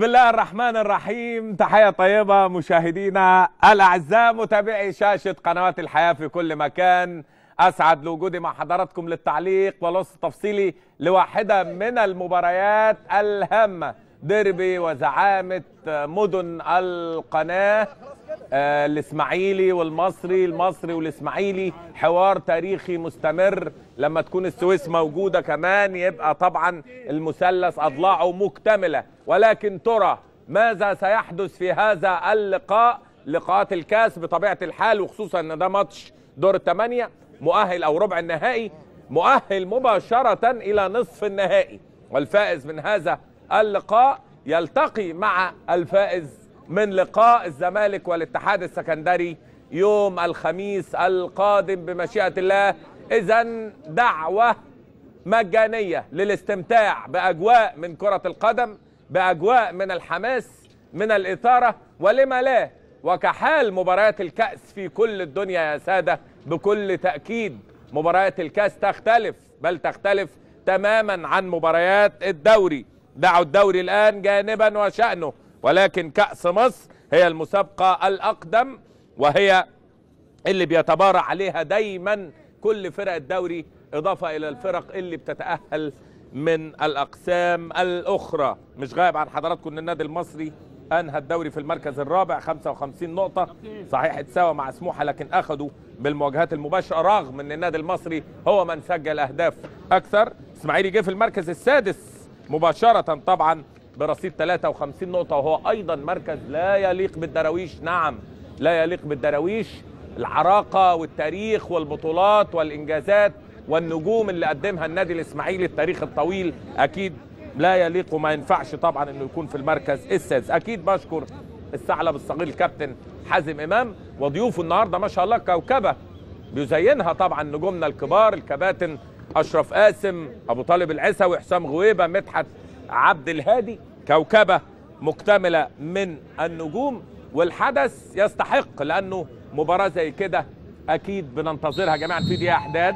بسم الله الرحمن الرحيم تحية طيبة مشاهدينا الأعزاء متابعي شاشة قنوات الحياة في كل مكان أسعد لوجودي مع حضراتكم للتعليق والوصف التفصيلي لواحدة من المباريات الهامة ديربي وزعامة مدن القناة آه، الإسماعيلي والمصري المصري والإسماعيلي حوار تاريخي مستمر لما تكون السويس موجودة كمان يبقى طبعا المثلث أضلاعه مكتملة ولكن ترى ماذا سيحدث في هذا اللقاء لقاءات الكاس بطبيعة الحال وخصوصا ان ده ماتش دور الثمانية مؤهل او ربع النهائي مؤهل مباشرة الى نصف النهائي والفائز من هذا اللقاء يلتقي مع الفائز من لقاء الزمالك والاتحاد السكندري يوم الخميس القادم بمشيئة الله اذا دعوة مجانية للاستمتاع بأجواء من كرة القدم بأجواء من الحماس من الإثارة ولما لا وكحال مباريات الكأس في كل الدنيا يا سادة بكل تأكيد مباريات الكأس تختلف بل تختلف تماما عن مباريات الدوري دعوا الدوري الآن جانبا وشأنه ولكن كأس مصر هي المسابقة الأقدم وهي اللي بيتبارع عليها دايما كل فرق الدوري إضافة إلى الفرق اللي بتتأهل من الأقسام الأخرى مش غايب عن حضراتكم أن النادي المصري أنهى الدوري في المركز الرابع 55 نقطة صحيح اتساوى مع سموحة لكن أخذوا بالمواجهات المباشرة رغم أن النادي المصري هو من سجل أهداف أكثر إسماعيلي جه في المركز السادس مباشرة طبعا برصيد 53 نقطة وهو أيضا مركز لا يليق بالدراويش نعم لا يليق بالدراويش العراقة والتاريخ والبطولات والإنجازات والنجوم اللي قدمها النادي الإسماعيلي التاريخ الطويل أكيد لا يليق وما ينفعش طبعا انه يكون في المركز السادس اكيد بشكر الثعلب الصغير الكابتن حازم امام وضيوفه النهارده ما شاء الله كوكبه بيزينها طبعا نجومنا الكبار الكباتن اشرف قاسم ابو طالب العسوي حسام غويبه مدحت عبد الهادي كوكبه مكتمله من النجوم والحدث يستحق لانه مباراه زي كده اكيد بننتظرها جميعا في دقيقه احداث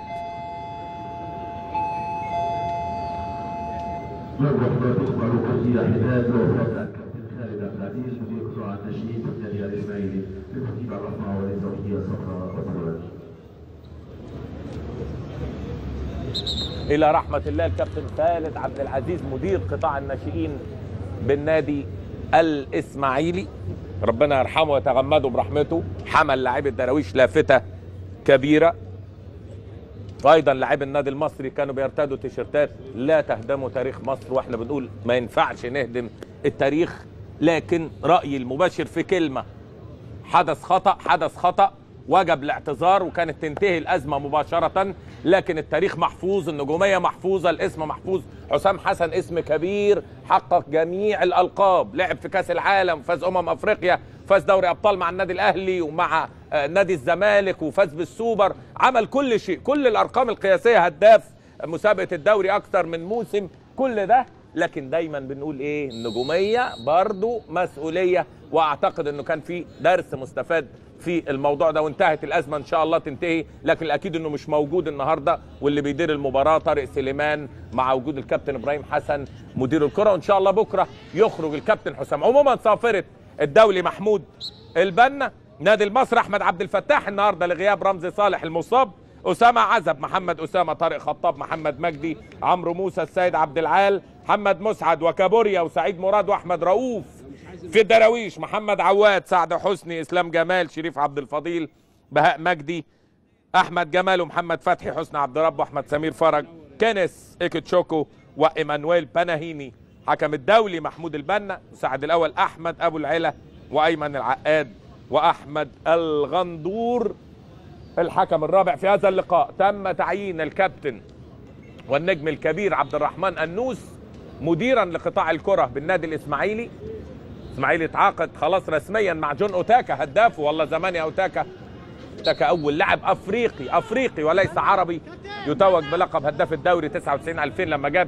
يوجد تقبل كثير حداد وفاة الكابتن خالد عبد العزيز مدير قطاع الناشئين في النادي الاسماعيلي لترتيب الرحمه وللزوجيه الصفراء والزواج. الى رحمه الله الكابتن خالد عبد العزيز مدير قطاع الناشئين بالنادي الاسماعيلي ربنا يرحمه ويتغمده برحمته حمل لاعبي الدراويش لافته كبيره وايضا لاعبي النادي المصري كانوا بيرتدوا تيشيرتات لا تهدموا تاريخ مصر واحنا بنقول ما ينفعش نهدم التاريخ لكن رايي المباشر في كلمه حدث خطا حدث خطا وجب الاعتذار وكانت تنتهي الازمه مباشره لكن التاريخ محفوظ النجوميه محفوظه الاسم محفوظ حسام حسن اسم كبير حقق جميع الالقاب لعب في كاس العالم فاز امم افريقيا فاز دوري ابطال مع النادي الاهلي ومع آه، نادي الزمالك وفاز بالسوبر عمل كل شيء كل الارقام القياسيه هداف مسابقه الدوري اكثر من موسم كل ده لكن دايما بنقول ايه النجوميه برضو مسؤوليه واعتقد انه كان في درس مستفاد في الموضوع ده وانتهت الازمه ان شاء الله تنتهي لكن الاكيد انه مش موجود النهارده واللي بيدير المباراه طارق سليمان مع وجود الكابتن ابراهيم حسن مدير الكره وان شاء الله بكره يخرج الكابتن حسام عموما صافره الدولي محمود البنا نادي المصري احمد عبد الفتاح النهارده لغياب رمزي صالح المصاب اسامه عزب محمد اسامه طارق خطاب محمد مجدي عمرو موسى السيد عبد العال محمد مسعد وكابوريا وسعيد مراد واحمد رؤوف في الدراويش محمد عواد سعد حسني اسلام جمال شريف عبد الفضيل بهاء مجدي احمد جمال ومحمد فتحي حسني عبد رب واحمد سمير فرج كنس ايكتشوكو وايمانويل بناهيني حكم الدولي محمود البنا مساعد الاول احمد ابو العلا وايمن العقاد واحمد الغندور الحكم الرابع في هذا اللقاء تم تعيين الكابتن والنجم الكبير عبد الرحمن النوس مديرا لقطاع الكره بالنادي الاسماعيلي اسماعيلي اتعاقد خلاص رسميا مع جون اوتاكا هدافه والله زمان يا اوتاكا اوتاكا اول لاعب افريقي افريقي وليس عربي يتوج بلقب هداف الدوري 99 2000 لما جاب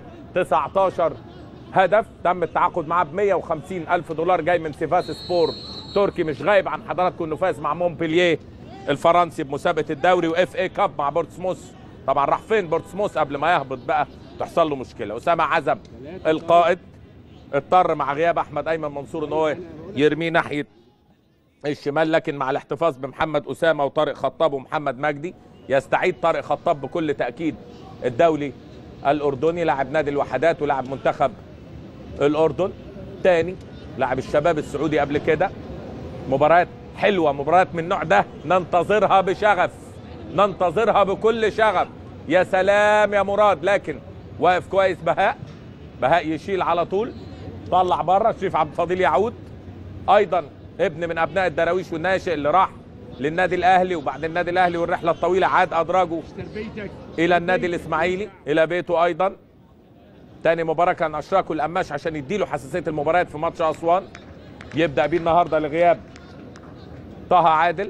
19 هدف تم التعاقد معاه ب 150 الف دولار جاي من سيفاس سبور تركي مش غايب عن حضراتكم انه فاز مع مونبلييه الفرنسي بمسابقه الدوري واف اي كاب مع بورتسموث طبعا راح فين بورتسموث قبل ما يهبط بقى تحصل له مشكله اسامه عزب القائد اضطر مع غياب احمد ايمن منصور ان هو يرميه ناحيه الشمال لكن مع الاحتفاظ بمحمد اسامه وطارق خطاب ومحمد مجدي يستعيد طارق خطاب بكل تاكيد الدولي الاردني لاعب نادي الوحدات ولاعب منتخب الاردن تاني لاعب الشباب السعودي قبل كده مباريات حلوه مباريات من النوع ده ننتظرها بشغف ننتظرها بكل شغف يا سلام يا مراد لكن واقف كويس بهاء بهاء يشيل على طول طلع بره شريف عبد الفضيل يعود ايضا ابن من ابناء الدراويش والناشئ اللي راح للنادي الاهلي وبعد النادي الاهلي والرحله الطويله عاد ادراجه الى النادي الاسماعيلي الى بيته ايضا تاني مباراه كان اشراكه القماش عشان يديله حساسيه المباريات في ماتش اسوان يبدا بيه النهارده لغياب طه عادل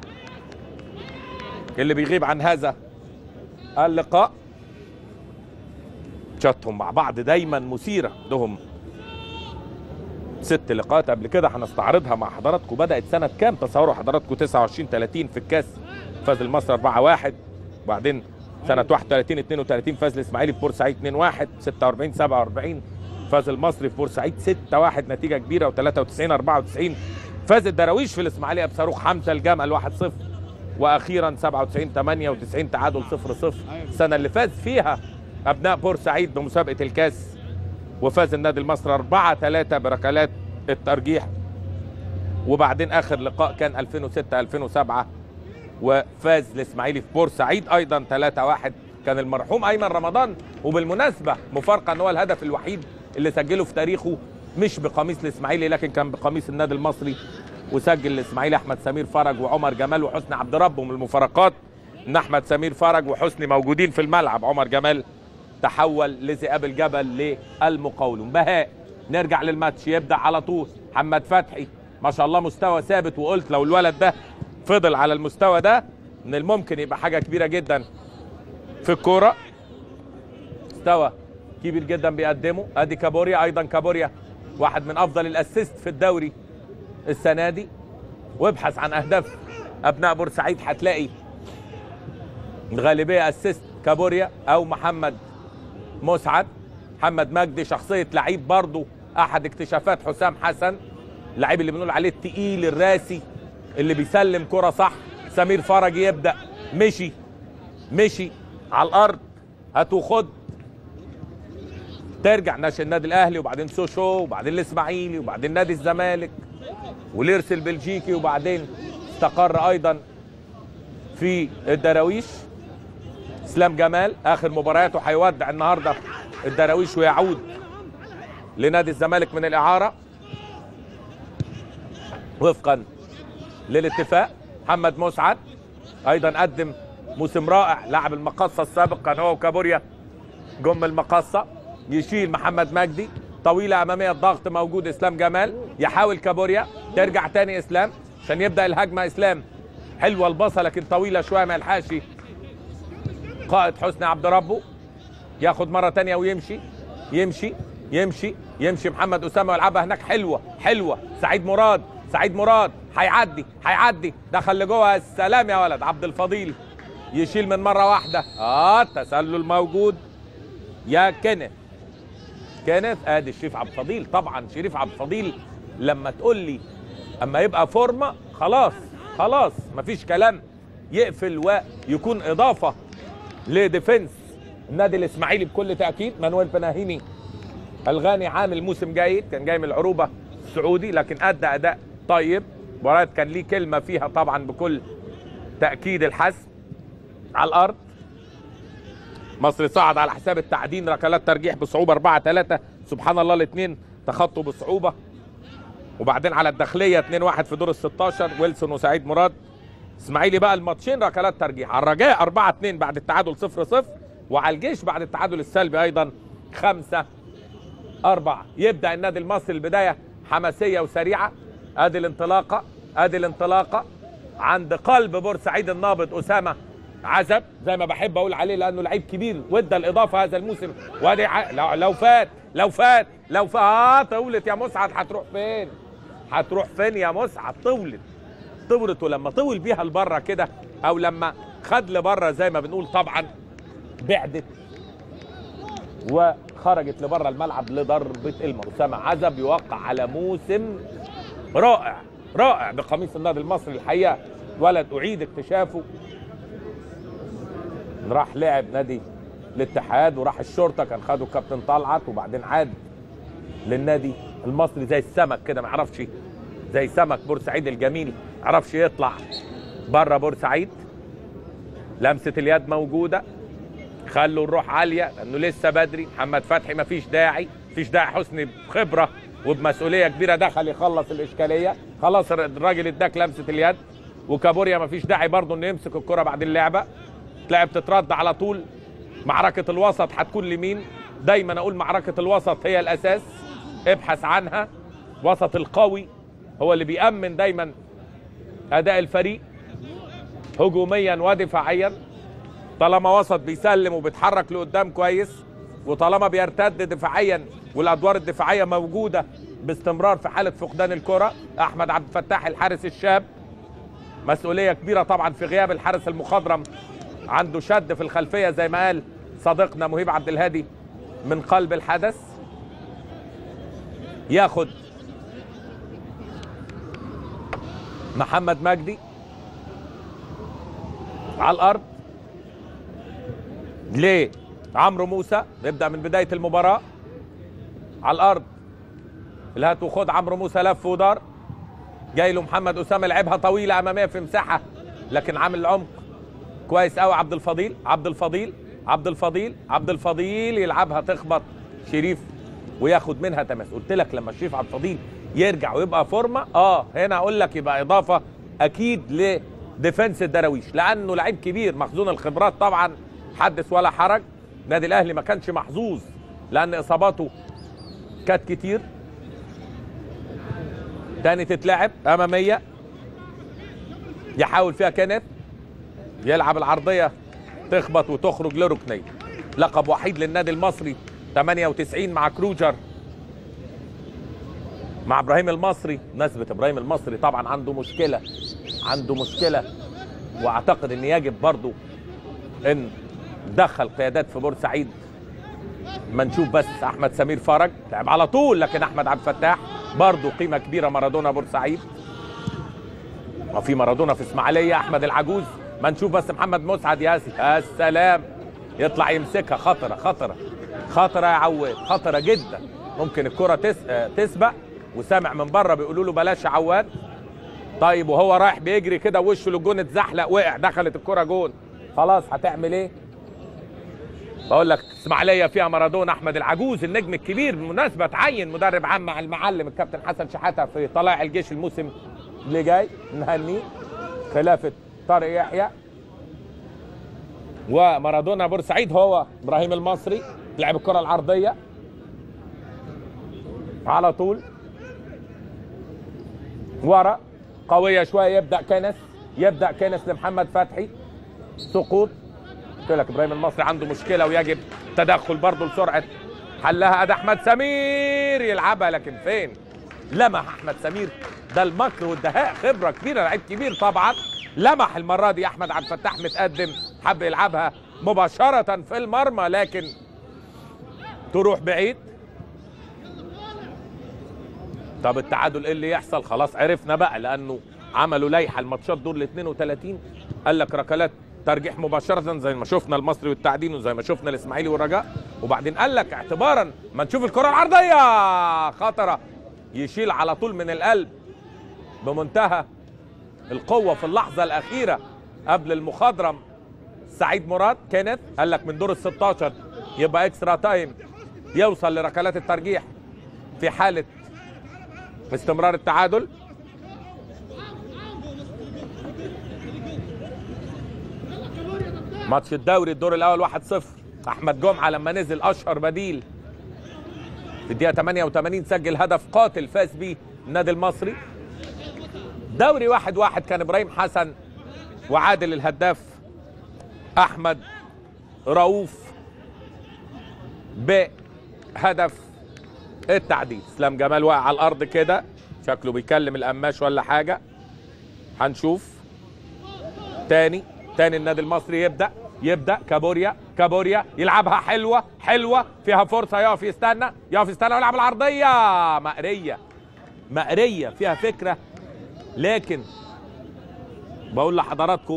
اللي بيغيب عن هذا اللقاء شاتهم مع بعض دايما مثيره لهم ست لقاءات قبل كده هنستعرضها مع حضراتكم بدات سنه كام تصوروا حضراتكم 29 30 في الكاس فاز المصري 4 1 وبعدين سنه 31 32 فاز الاسماعيلي في بورسعيد 2 1 46 47 فاز المصري في بورسعيد 6 1 نتيجه كبيره و93 94 فاز الدراويش في الاسماعيليه بصاروخ حمزه الجمل 1 0 واخيرا 97 98 تعادل 0 0 السنه اللي فاز فيها ابناء بورسعيد بمسابقه الكاس وفاز النادي المصري 4 3 بركلات الترجيح وبعدين اخر لقاء كان 2006 2007 وفاز الاسماعيلي في بورسعيد ايضا 3 1 كان المرحوم ايمن رمضان وبالمناسبه مفارقه ان هو الهدف الوحيد اللي سجله في تاريخه مش بقميص الاسماعيلي لكن كان بقميص النادي المصري وسجل الاسماعيلي احمد سمير فرج وعمر جمال وحسني عبد ربه من المفارقات ان احمد سمير فرج وحسني موجودين في الملعب عمر جمال تحول لذئاب الجبل للمقاولون بهاء نرجع للماتش يبدا على طول محمد فتحي ما شاء الله مستوى ثابت وقلت لو الولد ده فضل على المستوى ده من الممكن يبقى حاجه كبيره جدا في الكوره مستوى كبير جدا بيقدمه ادي كابوريا ايضا كابوريا واحد من افضل الاسيست في الدوري السنه دي وابحث عن اهداف ابناء بورسعيد هتلاقي الغالبيه اسيست كابوريا او محمد مسعد محمد مجدي شخصيه لعيب برضه احد اكتشافات حسام حسن اللعيب اللي بنقول عليه التقيل الراسي اللي بيسلم كرة صح سمير فرج يبدا مشي مشي على الارض هات وخد ترجع ناشئ النادي الاهلي وبعدين سوشو وبعدين الاسماعيلي وبعدين نادي الزمالك والارث البلجيكي وبعدين استقر ايضا في الدراويش اسلام جمال اخر مبارياته هيودع النهارده الدراويش ويعود لنادي الزمالك من الاعاره وفقا للاتفاق محمد مسعد ايضا قدم موسم رائع لاعب المقصه السابق كان هو وكابوريا جم المقصه يشيل محمد مجدي طويله اماميه الضغط موجود اسلام جمال يحاول كابوريا ترجع تاني اسلام عشان يبدا الهجمه اسلام حلوه البصه لكن طويله شويه ما يلحقش قائد حسني عبد ربه ياخد مره تانية ويمشي يمشي يمشي يمشي محمد اسامه ويلعبها هناك حلوه حلوه سعيد مراد سعيد مراد هيعدي هيعدي دخل لجوه السلام يا ولد عبد الفضيل يشيل من مره واحده اه التسلل موجود يا كينيث كينيث ادي شريف عبد الفضيل طبعا شريف عبد الفضيل لما تقول لي اما يبقى فورمه خلاص خلاص مفيش كلام يقفل ويكون اضافه لديفنس النادي الاسماعيلي بكل تاكيد مانويل بناهيني الغاني عامل موسم جيد كان جاي من العروبه السعودي لكن ادى اداء طيب مباراه كان ليه كلمه فيها طبعا بكل تاكيد الحسم على الارض مصر صعد على حساب التعدين ركلات ترجيح بصعوبه 4 3 سبحان الله الاثنين تخطوا بصعوبه وبعدين على الداخليه 2 1 في دور ال 16 ويلسون وسعيد مراد اسماعيلي بقى الماتشين ركلات ترجيح على الرجاء 4 2 بعد التعادل 0 0 وعلى الجيش بعد التعادل السلبي ايضا 5 4 يبدا النادي المصري البدايه حماسيه وسريعه ادي الانطلاقه ادي الانطلاقه عند قلب بورسعيد النابض اسامه عزب زي ما بحب اقول عليه لانه لعيب كبير وادى الاضافه هذا الموسم وادي ع... لو, لو فات لو فات لو فات آه طولت يا مسعد هتروح فين؟ هتروح فين يا مسعد طولت طولت ولما طول بيها لبره كده او لما خد لبره زي ما بنقول طبعا بعدت خرجت لبره الملعب لضربه المرمى اسامه عزب يوقع على موسم رائع رائع بقميص النادي المصري الحقيقه ولد اعيد اكتشافه راح لعب نادي الاتحاد وراح الشرطه كان خده الكابتن طلعت وبعدين عاد للنادي المصري زي السمك كده ما يعرفش زي سمك بورسعيد الجميل ما يعرفش يطلع بره بورسعيد لمسه اليد موجوده خلوا الروح عاليه لانه لسه بدري محمد فتحي ما فيش داعي فيش داعي حسني بخبره وبمسؤوليه كبيره دخل يخلص الاشكاليه خلاص الراجل اداك لمسه اليد وكابوريا ما فيش داعي برضه انه يمسك الكره بعد اللعبه تلعب تترد على طول معركه الوسط هتكون لمين دايما اقول معركه الوسط هي الاساس ابحث عنها وسط القوي هو اللي بيأمن دايما اداء الفريق هجوميا ودفاعيا طالما وسط بيسلم وبيتحرك لقدام كويس وطالما بيرتد دفاعيا والادوار الدفاعيه موجوده باستمرار في حاله فقدان الكره احمد عبد الفتاح الحارس الشاب مسؤوليه كبيره طبعا في غياب الحارس المخضرم عنده شد في الخلفيه زي ما قال صديقنا مهيب عبد الهادي من قلب الحدث ياخد محمد مجدي على الارض ليه عمرو موسى نبدا من بدايه المباراه على الارض الهات وخد عمرو موسى لف ودار جاي له محمد اسامه لعبها طويله اماميه في مساحه لكن عامل عمق كويس قوي عبد الفضيل عبد الفضيل عبد الفضيل عبد الفضيل يلعبها تخبط شريف وياخد منها تماس قلت لك لما شريف عبد الفضيل يرجع ويبقى فورمه اه هنا اقول لك يبقى اضافه اكيد لديفنس الدراويش لانه لعيب كبير مخزون الخبرات طبعا حدث ولا حرج النادي الاهلي ما كانش محظوظ لان اصاباته كانت كتير تاني تتلعب اماميه يحاول فيها كينيث يلعب العرضيه تخبط وتخرج لركنيه لقب وحيد للنادي المصري 98 مع كروجر مع ابراهيم المصري نسبة ابراهيم المصري طبعا عنده مشكلة عنده مشكلة واعتقد ان يجب برضو ان دخل قيادات في بورسعيد ما نشوف بس احمد سمير فرج لعب على طول لكن احمد عبد الفتاح برضو قيمة كبيرة مارادونا بورسعيد وفي مارادونا في اسماعيلية احمد العجوز ما نشوف بس محمد مسعد ياسي يا سلام يطلع يمسكها خطرة خطرة خطرة يا عواد خطرة جدا ممكن الكرة تس... تسبق وسامع من بره بيقولوا له بلاش يا عواد طيب وهو رايح بيجري كده وشه للجون اتزحلق وقع دخلت الكرة جون خلاص هتعمل ايه؟ بقول لك اسماعيليه فيها مارادونا احمد العجوز النجم الكبير بالمناسبه تعين مدرب عام مع المعلم الكابتن حسن شحاته في طلائع الجيش الموسم اللي جاي نهنيه خلافه طارق يحيى ومارادونا بورسعيد هو ابراهيم المصري لعب الكره العرضيه على طول ورا قويه شويه يبدا كنس يبدا كنس لمحمد فتحي سقوط قلت لك ابراهيم المصري عنده مشكله ويجب تدخل برضه لسرعه حلها ادي احمد سمير يلعبها لكن فين لمح احمد سمير ده المكر والدهاء خبره كبيره لعيب كبير طبعا لمح المره دي احمد عبد الفتاح متقدم حب يلعبها مباشره في المرمى لكن تروح بعيد طب التعادل ايه اللي يحصل خلاص عرفنا بقى لانه عملوا لائحه الماتشات دول ال 32 قال لك ركلات ترجيح مباشره زي ما شفنا المصري والتعدين وزي ما شفنا الاسماعيلي والرجاء وبعدين قال لك اعتبارا ما نشوف الكره العرضيه خطره يشيل على طول من القلب بمنتهى القوه في اللحظه الاخيره قبل المخضرم سعيد مراد كانت قال لك من دور ال 16 يبقى اكسترا تايم يوصل لركلات الترجيح في حاله استمرار التعادل ماتش الدوري الدور الاول 1-0 احمد جمعه لما نزل اشهر بديل في الدقيقه 88 سجل هدف قاتل فاز بيه النادي المصري دوري واحد واحد كان ابراهيم حسن وعادل الهداف احمد رؤوف بهدف التعديل اسلام جمال واقع على الارض كده شكله بيكلم القماش ولا حاجه هنشوف تاني تاني النادي المصري يبدا يبدا كابوريا كابوريا يلعبها حلوه حلوه فيها فرصه يقف يستنى يقف يستنى ويلعب العرضيه مقريه مقريه فيها فكره لكن بقول لحضراتكم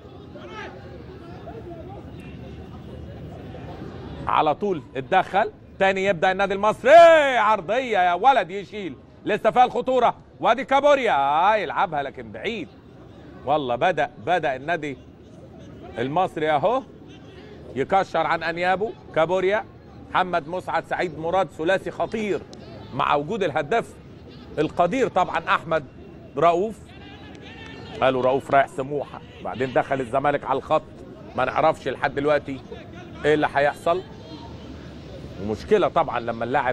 على طول اتدخل تاني يبدا النادي المصري إيه عرضيه يا ولد يشيل لسه فيها الخطوره وادي كابوريا آه يلعبها لكن بعيد والله بدا بدا النادي المصري اهو يكشر عن انيابه كابوريا محمد مسعد سعيد مراد ثلاثي خطير مع وجود الهداف القدير طبعا احمد رؤوف قالوا رؤوف رايح سموحه بعدين دخل الزمالك على الخط ما نعرفش لحد دلوقتي ايه اللي هيحصل ومشكله طبعا لما اللاعب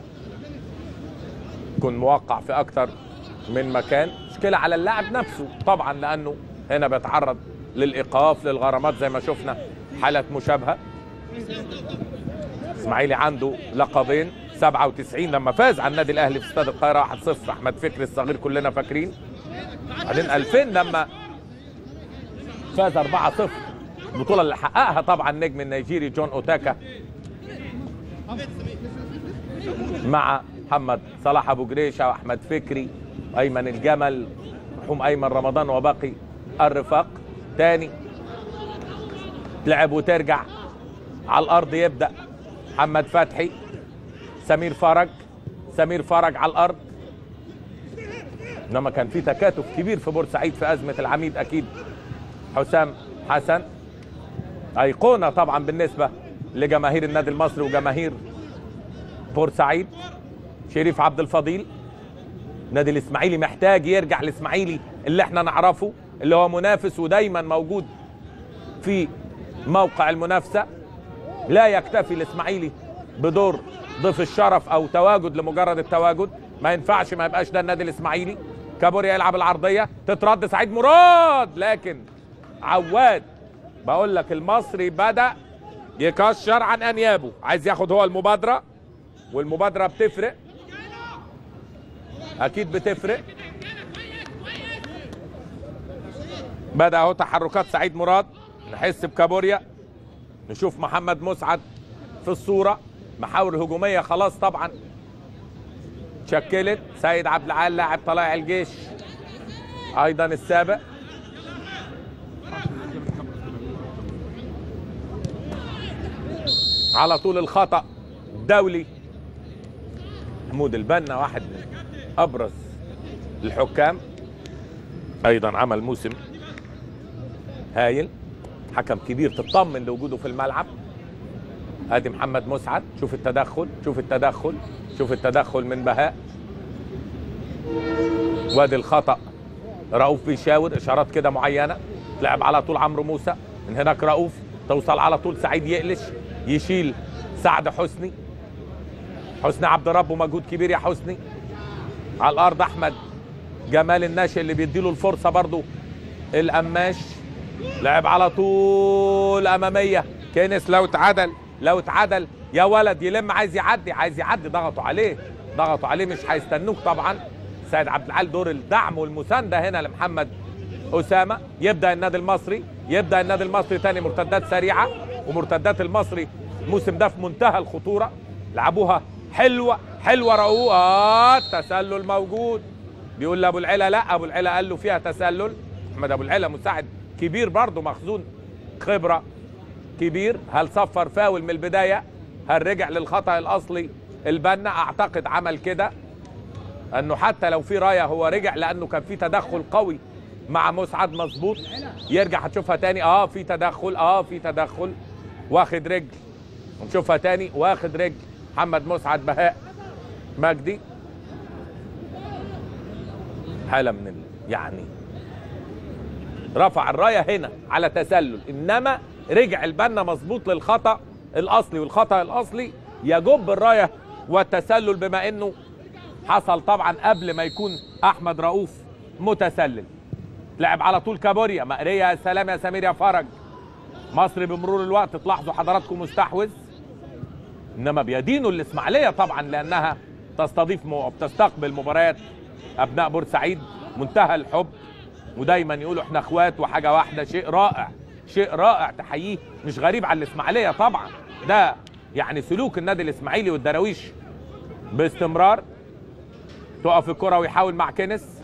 يكون موقع في اكتر من مكان مشكله على اللاعب نفسه طبعا لانه هنا بيتعرض للايقاف للغرامات زي ما شفنا حالات مشابهه اسماعيلي عنده لقبين 97 لما فاز على النادي الاهلي في استاد القاهره 1-0 احمد فكري الصغير كلنا فاكرين بعدين 2000 لما فاز 4-0 البطوله اللي حققها طبعا النجم النيجيري جون اوتاكا مع محمد صلاح ابو جريشه واحمد فكري ايمن الجمل مرحوم ايمن رمضان وباقي الرفاق تاني تلعب وترجع على الارض يبدا محمد فتحي سمير فرج سمير فرج على الارض انما كان في تكاتف كبير في بورسعيد في ازمه العميد اكيد حسام حسن ايقونه طبعا بالنسبه لجماهير النادي المصري وجماهير بورسعيد شريف عبد الفضيل نادي الاسماعيلي محتاج يرجع الاسماعيلي اللي احنا نعرفه اللي هو منافس ودايما موجود في موقع المنافسه لا يكتفي الاسماعيلي بدور ضيف الشرف او تواجد لمجرد التواجد ما ينفعش ما يبقاش ده النادي الاسماعيلي كابوريا يلعب العرضيه تترد سعيد مراد لكن عواد بقول لك المصري بدا يكشر عن انيابه عايز ياخد هو المبادره والمبادره بتفرق اكيد بتفرق بدا اهو تحركات سعيد مراد نحس بكابوريا نشوف محمد مسعد في الصوره محاور هجوميه خلاص طبعا شكلت سيد عبد العال لاعب طلائع الجيش ايضا السابق على طول الخطا دولي محمود البنا واحد من ابرز الحكام ايضا عمل موسم هايل حكم كبير تطمن لوجوده في الملعب ادي محمد مسعد شوف التدخل شوف التدخل شوف التدخل من بهاء وادي الخطا رؤوف بيشاور اشارات كده معينه لعب على طول عمرو موسى من هناك رؤوف توصل على طول سعيد يقلش يشيل سعد حسني حسني عبد ربه مجهود كبير يا حسني على الارض احمد جمال الناشئ اللي بيديله الفرصه برضو القماش لعب على طول اماميه كينس لو اتعدل لو اتعدل يا ولد يلم عايز يعدي عايز يعدي ضغطوا عليه ضغطوا عليه مش هيستنوك طبعا سيد عبد العال دور الدعم والمسانده هنا لمحمد اسامه يبدا النادي المصري يبدا النادي المصري تاني مرتدات سريعه ومرتدات المصري الموسم ده في منتهى الخطوره لعبوها حلوه حلوه رؤوف اه التسلل موجود بيقول لابو العلا لا ابو العلا قال له فيها تسلل احمد ابو العلا مساعد كبير برضه مخزون خبره كبير هل صفر فاول من البدايه هل رجع للخطا الاصلي البنا اعتقد عمل كده انه حتى لو في رايه هو رجع لانه كان في تدخل قوي مع مسعد مظبوط يرجع هتشوفها تاني اه في تدخل اه في تدخل واخد رجل نشوفها تاني واخد رجل محمد مسعد بهاء مجدي حاله من ال... يعني رفع الرايه هنا على تسلل انما رجع البنا مظبوط للخطا الاصلي والخطا الاصلي يجب الرايه والتسلل بما انه حصل طبعا قبل ما يكون احمد رؤوف متسلل لعب على طول كابوريا مقريه يا سلام يا سمير يا فرج مصري بمرور الوقت تلاحظوا حضراتكم مستحوذ انما بيدينوا الاسماعيليه طبعا لانها تستضيف م... بتستقبل مباريات ابناء بورسعيد منتهى الحب ودايما يقولوا احنا اخوات وحاجه واحده شيء رائع شيء رائع تحييه مش غريب على الاسماعيليه طبعا ده يعني سلوك النادي الاسماعيلي والدراويش باستمرار تقف الكره ويحاول مع كنس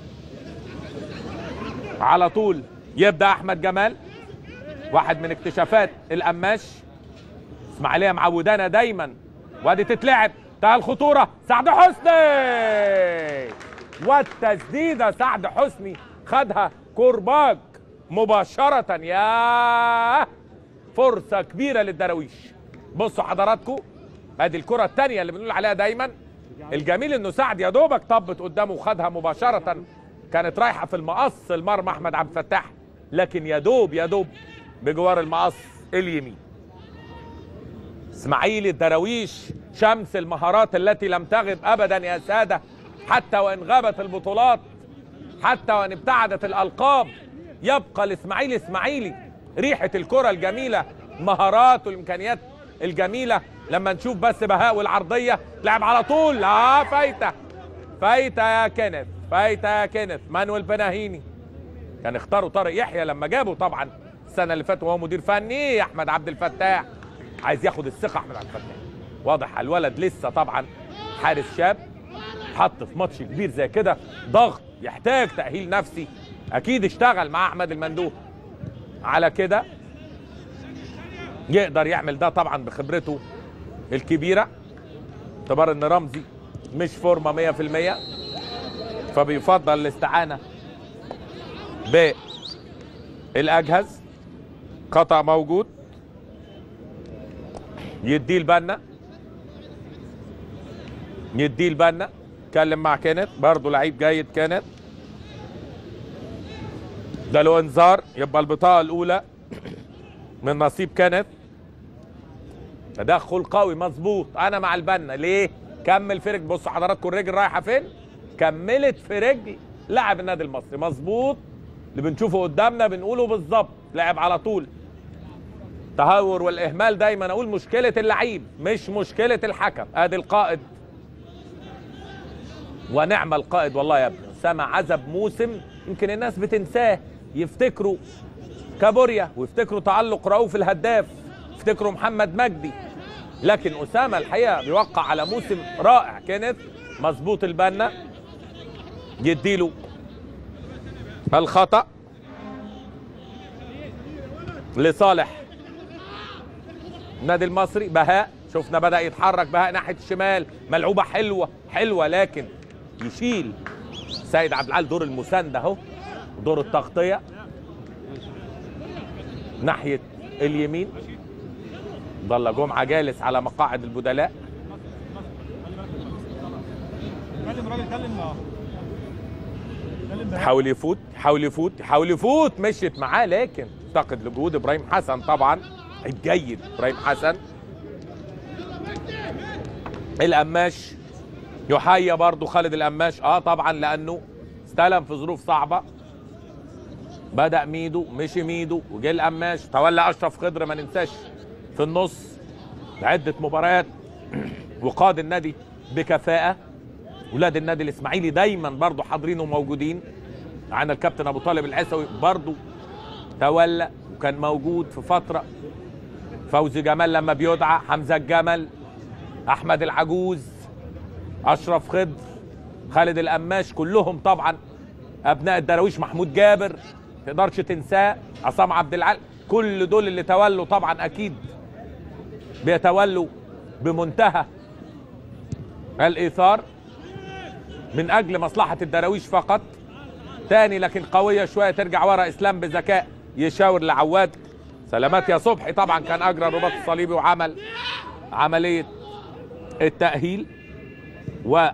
على طول يبدا احمد جمال واحد من اكتشافات القماش اسماعيليه معودانا دايما وادي تتلعب تعال الخطوره سعد حسني والتسديده سعد حسني خدها كورباج مباشره يا فرصه كبيره للدراويش بصوا حضراتكم ادي الكره الثانيه اللي بنقول عليها دايما الجميل انه سعد يا دوبك طبت قدامه وخدها مباشره كانت رايحه في المقص المرمى احمد عبد الفتاح لكن يا دوب يا دوب بجوار المقص اليمين اسماعيلي الدراويش شمس المهارات التي لم تغب ابدا يا ساده حتى وان غابت البطولات حتى وان ابتعدت الالقاب يبقى الاسماعيلي اسماعيلي ريحه الكره الجميله مهارات والامكانيات الجميله لما نشوف بس بهاء والعرضيه لعب على طول لا فايته فايته يا كينيث فايته يا كينيث مانويل بناهيني كان اختاروا طارق يحيى لما جابوا طبعا السنه اللي فاتت وهو مدير فني احمد عبد الفتاح عايز ياخد الثقه احمد عبد الفتاح واضح الولد لسه طبعا حارس شاب حط في ماتش كبير زي كده ضغط يحتاج تاهيل نفسي اكيد اشتغل مع احمد المندوب على كده يقدر يعمل ده طبعا بخبرته الكبيره اعتبار ان رمزي مش فورمه 100% فبيفضل الاستعانه بالاجهز قطع موجود يديه البنا يديه البنا اتكلم مع كانت برضه لعيب جيد كانت ده له انذار يبقى البطاقه الاولى من نصيب كانت تدخل قوي مظبوط انا مع البنا ليه كمل في رجل بصوا حضراتكم الرجل رايحه فين كملت في رجل لاعب النادي المصري مظبوط اللي بنشوفه قدامنا بنقوله بالظبط لعب على طول تهور والاهمال دايما اقول مشكله اللعيب مش مشكله الحكم ادي القائد ونعم القائد والله يا ابني اسامه عزب موسم يمكن الناس بتنساه يفتكروا كابوريا ويفتكروا تعلق رؤوف الهداف يفتكروا محمد مجدي لكن اسامه الحقيقه بيوقع على موسم رائع كانت مظبوط البنا يديله الخطا لصالح النادي المصري بهاء شفنا بدا يتحرك بهاء ناحيه الشمال ملعوبه حلوه حلوه لكن يشيل سيد عبد العال دور المسانده اهو دور التغطيه ناحيه اليمين ضل جمعه جالس على مقاعد البدلاء كلم راجل كلم كلم بهاء حاول يفوت حاول يفوت حاول يفوت مشيت معاه لكن افتقد لجهود ابراهيم حسن طبعا لعيب جيد ابراهيم حسن القماش يحيى برضو خالد القماش اه طبعا لانه استلم في ظروف صعبه بدا ميدو مشي ميدو وجه القماش تولى اشرف خضر ما ننساش في النص عده مباريات وقاد النادي بكفاءه ولاد النادي الاسماعيلي دايما برضو حاضرين وموجودين معانا الكابتن ابو طالب العيسوي برضو تولى وكان موجود في فتره فوزي جمال لما بيدعى حمزه الجمل احمد العجوز اشرف خضر خالد القماش كلهم طبعا ابناء الدراويش محمود جابر تقدرش تنساه عصام عبد العال كل دول اللي تولوا طبعا اكيد بيتولوا بمنتهى الايثار من اجل مصلحه الدراويش فقط تاني لكن قويه شويه ترجع ورا اسلام بذكاء يشاور لعواد سلامات يا صبحي طبعا كان اجرى الرباط الصليبي وعمل عمليه التاهيل و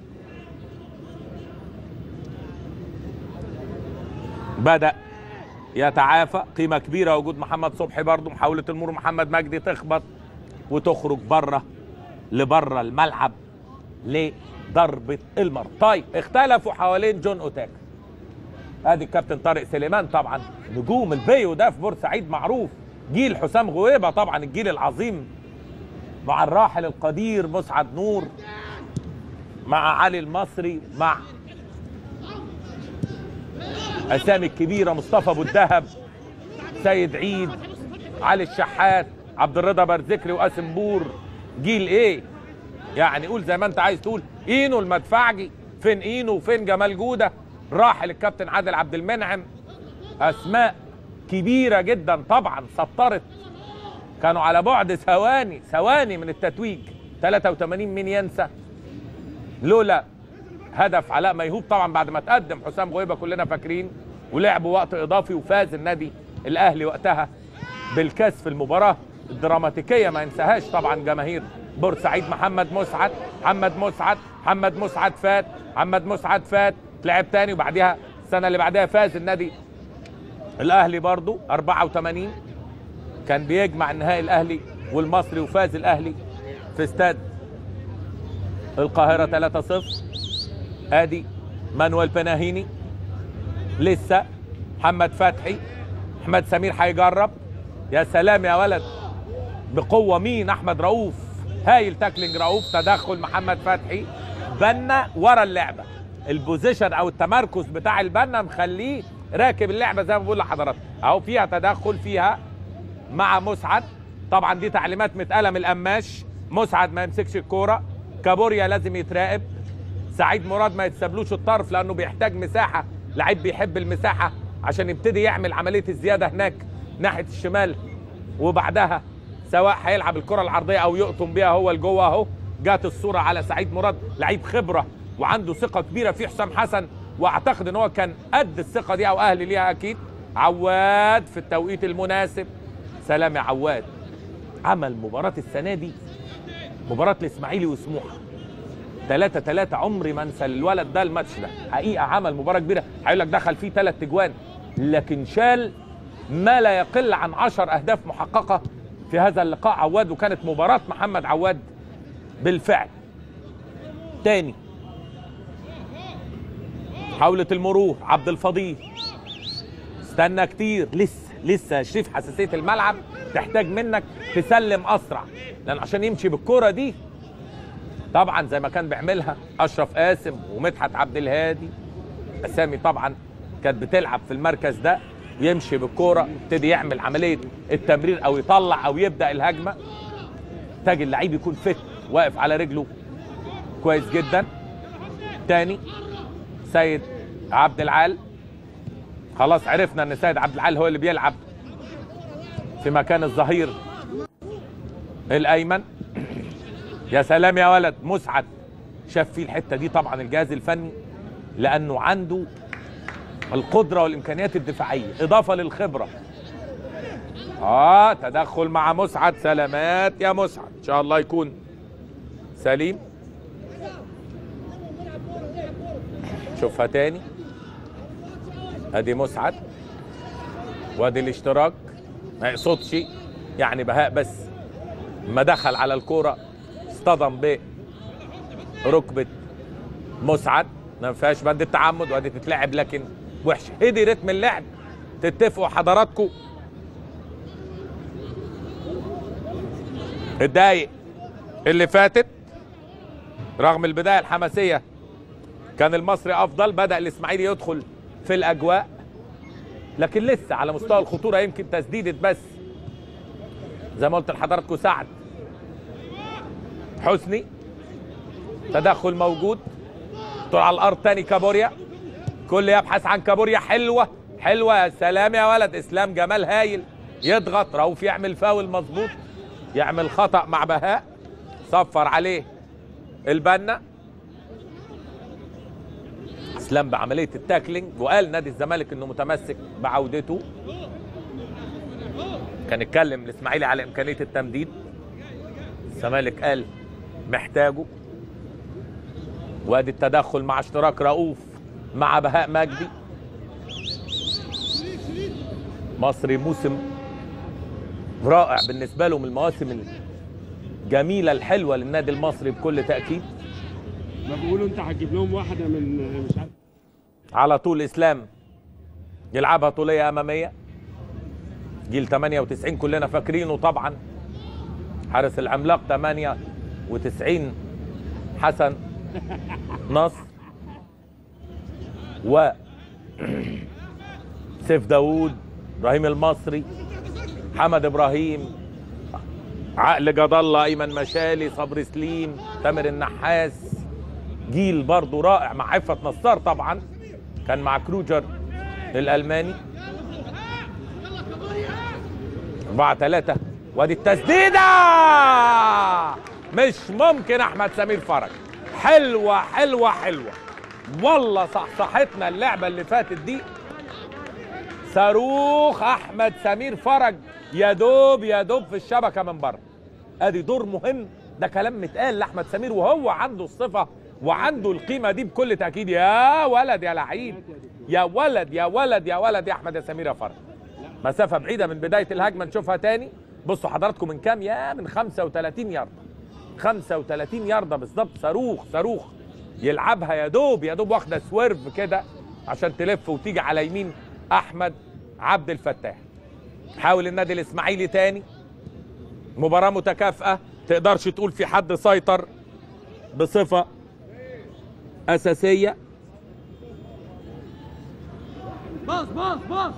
بدا يتعافى قيمه كبيره وجود محمد صبحي برضه محاوله المرور محمد مجدي تخبط وتخرج بره لبره الملعب لضربه المرمى طيب اختلفوا حوالين جون اوتاكا ادي الكابتن طارق سليمان طبعا نجوم البيو ده في بورسعيد معروف جيل حسام غويبه طبعا الجيل العظيم مع الراحل القدير مسعد نور مع علي المصري مع اسامي الكبيره مصطفى ابو الدهب سيد عيد علي الشحات عبد الرضا برزكري وقاسم بور جيل ايه يعني قول زي ما انت عايز تقول اينو المدفعجي فين اينو وفين جمال جوده راحل الكابتن عادل عبد المنعم اسماء كبيره جدا طبعا سطرت كانوا على بعد ثواني ثواني من التتويج 83 مين ينسى لولا هدف علاء ميهوب طبعا بعد ما تقدم حسام غويبه كلنا فاكرين ولعبوا وقت اضافي وفاز النادي الاهلي وقتها بالكاس في المباراه الدراماتيكيه ما ينساهاش طبعا جماهير بورسعيد محمد مسعد محمد مسعد محمد مسعد فات محمد مسعد فات لعب تاني وبعديها السنه اللي بعدها فاز النادي الاهلي برضو 84 كان بيجمع النهائي الاهلي والمصري وفاز الاهلي في استاد القاهره 3-0 ادي مانويل بناهيني لسه محمد فتحي احمد سمير هيجرب يا سلام يا ولد بقوه مين احمد رؤوف هايل تاكلينج رؤوف تدخل محمد فتحي بنا ورا اللعبه البوزيشن او التمركز بتاع البنا مخليه راكب اللعبه زي ما بقول لحضراتكم اهو فيها تدخل فيها مع مسعد طبعا دي تعليمات متقاله من القماش مسعد ما يمسكش الكوره كابوريا لازم يتراقب سعيد مراد ما يتسابلوش الطرف لانه بيحتاج مساحه لعيب بيحب المساحه عشان يبتدي يعمل عمليه الزياده هناك ناحيه الشمال وبعدها سواء هيلعب الكره العرضيه او يقطم بيها هو لجوه اهو جات الصوره على سعيد مراد لعيب خبره وعنده ثقه كبيره في حسام حسن واعتقد ان هو كان قد الثقه دي او اهلي ليها اكيد عواد في التوقيت المناسب سلام يا عواد عمل مباراه السنه دي مباراه الاسماعيلي وسموحه 3 3 عمري ما انسى الولد ده الماتش ده حقيقه عمل مباراه كبيره هيقول لك دخل فيه ثلاث اجوان لكن شال ما لا يقل عن 10 اهداف محققه في هذا اللقاء عواد وكانت مباراه محمد عواد بالفعل تاني حاولة المرور عبد الفضيل استنى كتير لسه لسه يا شريف حساسيه الملعب تحتاج منك تسلم اسرع لان عشان يمشي بالكره دي طبعا زي ما كان بيعملها اشرف قاسم ومدحت عبد الهادي اسامي طبعا كانت بتلعب في المركز ده يمشي بالكوره يبتدي يعمل عمليه التمرير او يطلع او يبدا الهجمه محتاج اللعيب يكون فت واقف على رجله كويس جدا تاني سيد عبد العال خلاص عرفنا ان سيد عبد العال هو اللي بيلعب في مكان الظهير الايمن يا سلام يا ولد مسعد شاف فيه الحته دي طبعا الجهاز الفني لانه عنده القدره والامكانيات الدفاعيه اضافه للخبره اه تدخل مع مسعد سلامات يا مسعد ان شاء الله يكون سليم شوفها تاني ادي مسعد وادي الاشتراك ما يقصدش يعني بهاء بس ما دخل على الكوره اصطدم بركبه مسعد ما فيهاش بند التعمد وادي تتلعب لكن وحشه هدي رتم اللعب تتفقوا حضراتكم الدقايق اللي فاتت رغم البدايه الحماسيه كان المصري افضل بدا الاسماعيلي يدخل في الاجواء لكن لسه على مستوى الخطوره يمكن تسديده بس زي ما قلت لحضراتكم سعد حسني تدخل موجود طلع على الارض تاني كابوريا كل يبحث عن كابوريا حلوه حلوه يا سلام يا ولد اسلام جمال هايل يضغط رؤوف يعمل فاول مظبوط يعمل خطا مع بهاء صفر عليه البنا اسلام بعمليه التاكلينج وقال نادي الزمالك انه متمسك بعودته كان اتكلم الاسماعيلي على امكانيه التمديد الزمالك قال محتاجه وادي التدخل مع اشتراك رؤوف مع بهاء مجدي مصري موسم رائع بالنسبه له من المواسم الجميله الحلوه للنادي المصري بكل تاكيد ما بيقولوا انت هتجيب لهم واحده من مش عارف على طول اسلام يلعبها طوليه اماميه جيل 98 كلنا فاكرينه طبعا حارس العملاق 98 حسن نصر و سيف داوود ابراهيم المصري حمد ابراهيم عقل جد الله ايمن مشالي صبري سليم تامر النحاس جيل برضه رائع مع عفة نصار طبعا كان مع كروجر الالماني 4 3 وادي التسديده مش ممكن احمد سمير فرج حلوه حلوه حلوه والله صح صحتنا اللعبه اللي فاتت دي صاروخ احمد سمير فرج يا دوب يا دوب في الشبكه من بره ادي دور مهم ده كلام متقال لاحمد سمير وهو عنده الصفه وعنده القيمه دي بكل تاكيد يا ولد يا لعيب يا ولد يا ولد يا ولد يا احمد يا سمير يا فرج مسافه بعيده من بدايه الهجمه نشوفها تاني بصوا حضراتكم من كام يا من 35 يارده 35 يارده بالظبط صاروخ صاروخ يلعبها يا دوب يا دوب واخده سويرف كده عشان تلف وتيجي على يمين احمد عبد الفتاح حاول النادي الاسماعيلي تاني مباراه متكافئه تقدرش تقول في حد سيطر بصفه اساسيه باص باص باص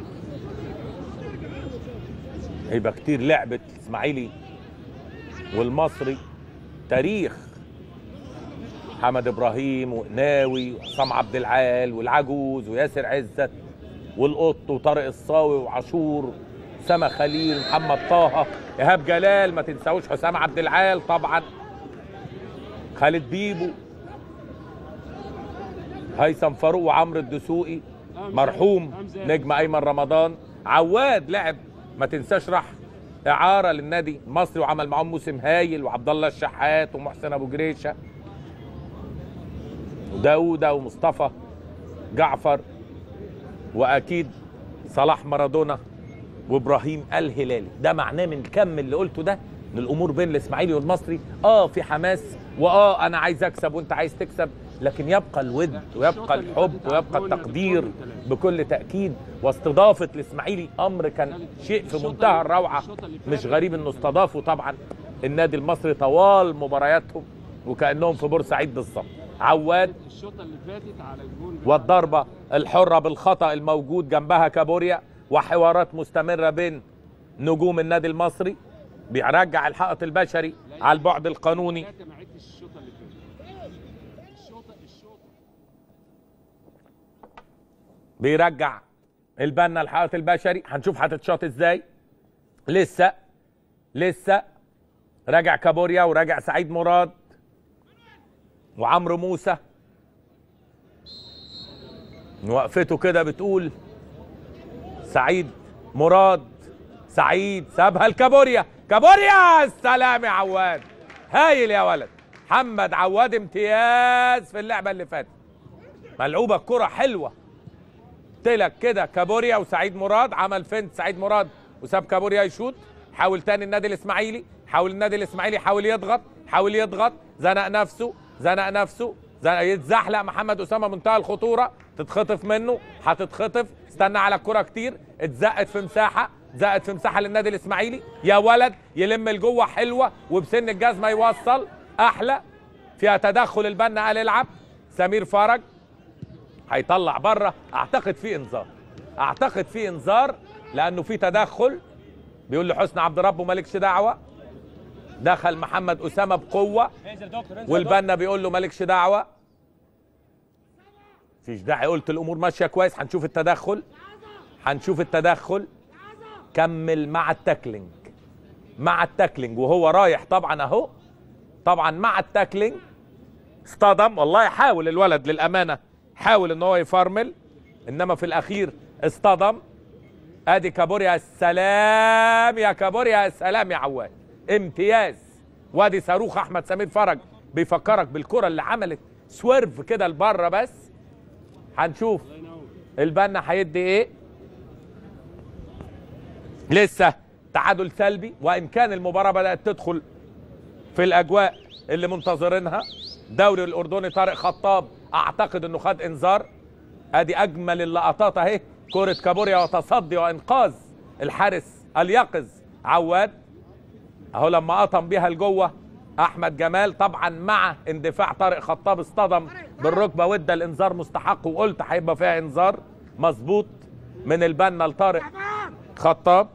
هيبقى كتير لعبة الإسماعيلي والمصري تاريخ حمد إبراهيم وقناوي وحسام عبد العال والعجوز وياسر عزت والقط وطارق الصاوي وعاشور سما خليل محمد طه إيهاب جلال ما تنساوش حسام عبد العال طبعا خالد بيبو هيثم فاروق وعمرو الدسوقي مرحوم نجم ايمن رمضان عواد لعب ما تنساش راح اعاره للنادي المصري وعمل معاهم موسم هايل وعبد الله الشحات ومحسن ابو جريشه وداوده ومصطفى جعفر واكيد صلاح مارادونا وابراهيم الهلالي ده معناه من الكم اللي قلته ده ان الامور بين الاسماعيلي والمصري اه في حماس واه انا عايز اكسب وانت عايز تكسب لكن يبقى الود ويبقى الحب ويبقى التقدير بكل تاكيد واستضافه الاسماعيلي امر كان شيء في منتهى الروعه مش غريب انه استضافوا طبعا النادي المصري طوال مبارياتهم وكانهم في بورسعيد بالظبط عواد الشوطه اللي فاتت على الجون والضربة الحرة بالخطأ الموجود جنبها كابوريا وحوارات مستمرة بين نجوم النادي المصري بيرجع الحائط البشري على البعد القانوني ثلاثه ما عدتش الشوطه اللي فاتت الشوطه الشوطه بيرجع البنا الحائط البشري هنشوف هتتشاط ازاي لسه لسه راجع كابوريا وراجع سعيد مراد وعمرو موسى وقفته كده بتقول سعيد مراد سعيد سابها لكابوريا كابوريا السلام يا عواد هايل يا ولد محمد عواد امتياز في اللعبه اللي فاتت ملعوبه الكره حلوه قلت لك كده كابوريا وسعيد مراد عمل فنت سعيد مراد وساب كابوريا يشوط حاول تاني النادي الاسماعيلي حاول النادي الاسماعيلي حاول يضغط حاول يضغط زنق نفسه زنق نفسه زنق يتزحلق محمد اسامه منتهى الخطوره تتخطف منه هتتخطف استنى على الكره كتير اتزقت في مساحه زقت في مساحه للنادي الاسماعيلي يا ولد يلم لجوه حلوه وبسن الجزمه يوصل احلى فيها تدخل البنا قال العب سمير فرج هيطلع بره اعتقد في انذار اعتقد في انذار لانه في تدخل بيقول لحسن عبد ربه مالكش دعوه دخل محمد اسامه بقوه انزل دكتور انزل والبنا بيقول له مالكش دعوه فيش داعي قلت الامور ماشيه كويس هنشوف التدخل هنشوف التدخل كمل مع التاكلينج مع التاكلينج وهو رايح طبعا اهو طبعا مع التاكلينج اصطدم والله حاول الولد للامانه حاول ان هو يفرمل انما في الاخير اصطدم ادي كابوريا السلام يا كابوريا السلام يا عواد امتياز وادي صاروخ احمد سمير فرج بيفكرك بالكره اللي عملت سويرف كده لبره بس هنشوف البنا هيدي ايه لسه تعادل سلبي وان كان المباراه بدات تدخل في الاجواء اللي منتظرينها دوري الاردني طارق خطاب اعتقد انه خد انذار ادي اجمل اللقطات اهي كره كابوريا وتصدي وانقاذ الحارس اليقظ عواد اهو لما قطم بيها لجوه احمد جمال طبعا مع اندفاع طارق خطاب اصطدم بالركبه وادى الانذار مستحق وقلت هيبقى فيها انذار مظبوط من البنا لطارق خطاب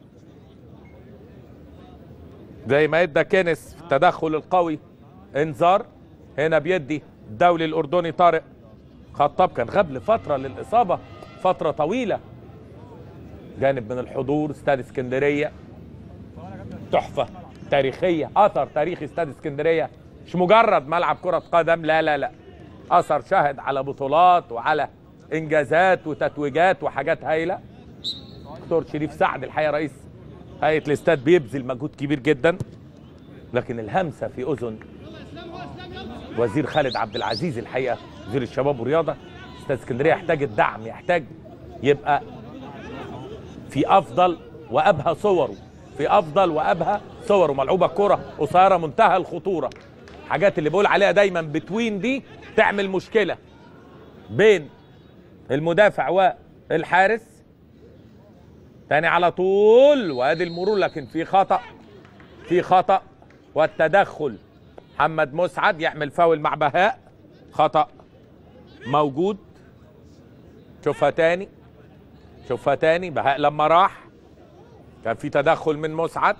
زي ما ادى كينس في التدخل القوي انذار هنا بيدي الدولي الاردني طارق خطاب كان غاب لفتره للاصابه فتره طويله جانب من الحضور استاد اسكندريه تحفه تاريخيه اثر تاريخي استاد اسكندريه مش مجرد ملعب كره قدم لا لا لا اثر شاهد على بطولات وعلى انجازات وتتويجات وحاجات هايله دكتور شريف سعد الحقيقه رئيس هيئه الاستاد بيبذل مجهود كبير جدا لكن الهمسه في اذن وزير خالد عبد العزيز الحقيقه وزير الشباب والرياضه استاد اسكندريه يحتاج الدعم يحتاج يبقى في افضل وابهى صوره في افضل وابهى صوره ملعوبه كره قصيره منتهى الخطوره حاجات اللي بقول عليها دايما بتوين دي تعمل مشكله بين المدافع والحارس تاني على طول وادي المرور لكن في خطا في خطا والتدخل محمد مسعد يعمل فاول مع بهاء خطا موجود شوفها تاني شوفها تاني بهاء لما راح كان في تدخل من مسعد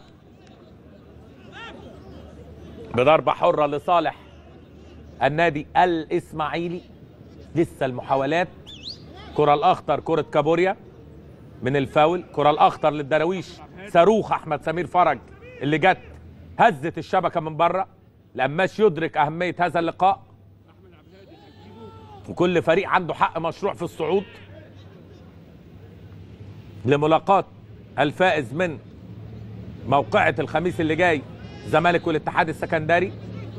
بضربة حرة لصالح النادي الإسماعيلي لسه المحاولات كرة الأخطر كرة كابوريا من الفاول كرة الأخطر للدراويش صاروخ أحمد سمير فرج اللي جت هزت الشبكة من بره لماش يدرك أهمية هذا اللقاء وكل فريق عنده حق مشروع في الصعود لملاقاة الفائز من موقعة الخميس اللي جاي الزمالك والاتحاد السكندري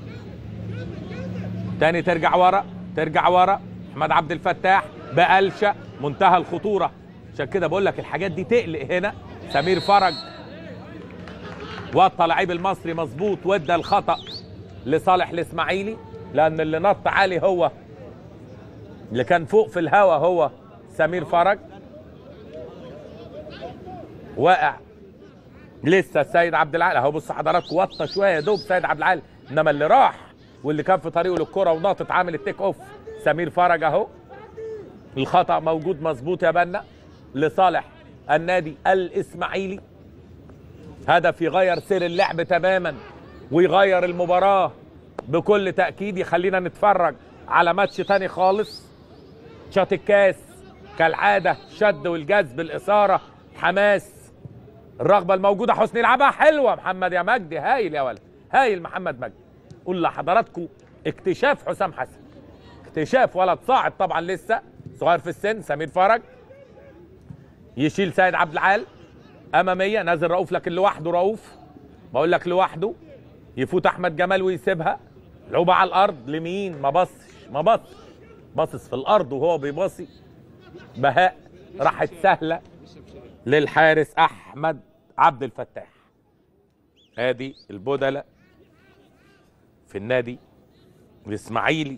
تاني ترجع ورا ترجع ورا احمد عبد الفتاح بقلشة منتهى الخطورة عشان كده بقول لك الحاجات دي تقلق هنا سمير فرج وطى لعيب المصري مظبوط وادى الخطأ لصالح الاسماعيلي لان اللي نط عالي هو اللي كان فوق في الهوا هو سمير فرج واقع لسه السيد عبد العال اهو بص حضراتكم وطى شويه يا دوب سيد عبد العال انما اللي راح واللي كان في طريقه للكره وناطط عامل التيك اوف سمير فرج اهو الخطا موجود مظبوط يا بنا لصالح النادي الاسماعيلي هدف يغير سير اللعب تماما ويغير المباراه بكل تاكيد يخلينا نتفرج على ماتش تاني خالص شاط الكاس كالعاده شد والجذب الاثاره حماس الرغبه الموجوده حسني يلعبها حلوه محمد يا مجدي هايل يا ولد هايل محمد مجدي قول لحضراتكم اكتشاف حسام حسن اكتشاف ولد صاعد طبعا لسه صغير في السن سمير فرج يشيل سيد عبد العال اماميه نازل رؤوف لكن لوحده رؤوف بقول لك لوحده يفوت احمد جمال ويسيبها لعوبه على الارض لمين ما بصش ما بص باصص في الارض وهو بيباصي بهاء راحت سهله للحارس احمد عبد الفتاح ادي البدله في النادي الاسماعيلي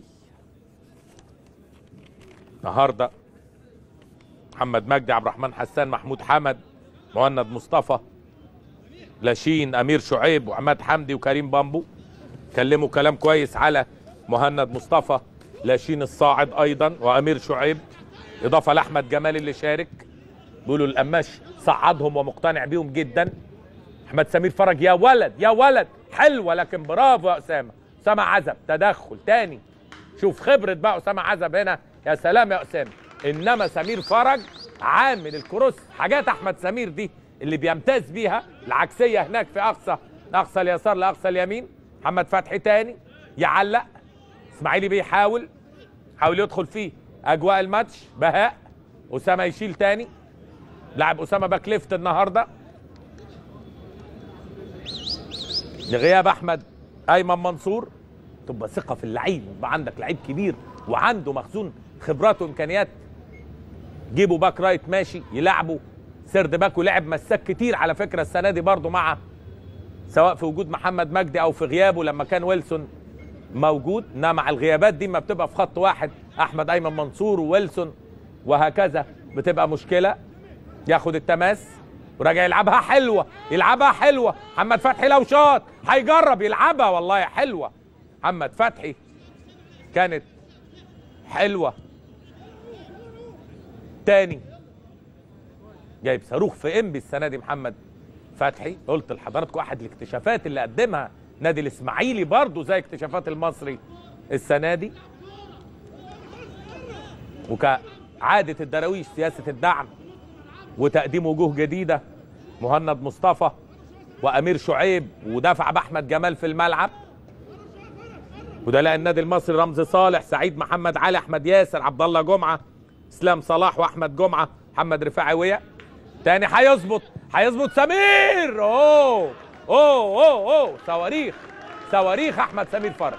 النهارده محمد مجدي عبد الرحمن حسان محمود حمد مهند مصطفى لاشين امير شعيب وعماد حمدي وكريم بامبو كلموا كلام كويس على مهند مصطفى لاشين الصاعد ايضا وامير شعيب اضافه لاحمد جمال اللي شارك بيقولوا القماش صعدهم ومقتنع بيهم جدا احمد سمير فرج يا ولد يا ولد حلوه لكن برافو يا اسامه اسامه عزب تدخل تاني شوف خبره بقى اسامه عزب هنا يا سلام يا اسامه انما سمير فرج عامل الكروس حاجات احمد سمير دي اللي بيمتاز بيها العكسيه هناك في اقصى اقصى اليسار لاقصى اليمين محمد فتحي تاني يعلق اسماعيلي بيحاول حاول يدخل فيه اجواء الماتش بهاء اسامه يشيل تاني لاعب اسامه باك ليفت النهارده لغياب احمد ايمن منصور تبقى ثقه في اللعيب يبقى عندك لعيب كبير وعنده مخزون خبرات وامكانيات جيبوا باك رايت ماشي يلعبوا سرد باك ولعب مساك كتير على فكره السنه دي برضه مع سواء في وجود محمد مجدي او في غيابه لما كان ويلسون موجود انما مع الغيابات دي ما بتبقى في خط واحد احمد ايمن منصور وويلسون وهكذا بتبقى مشكله ياخد التماس وراجع يلعبها حلوه يلعبها حلوه محمد فتحي لو شاط هيجرب يلعبها والله حلوه محمد فتحي كانت حلوه تاني جايب صاروخ في انبي السنه دي محمد فتحي قلت لحضراتكم احد الاكتشافات اللي قدمها نادي الاسماعيلي برضه زي اكتشافات المصري السنه دي وكعاده الدراويش سياسه الدعم وتقديم وجوه جديده مهند مصطفى وامير شعيب ودفع باحمد جمال في الملعب وده لقى النادي المصري رمزي صالح سعيد محمد علي احمد ياسر عبد الله جمعه اسلام صلاح واحمد جمعه محمد رفاعي ويا تاني هيظبط هيظبط سمير اوه اوه اوه اوه صواريخ صواريخ احمد سمير فرج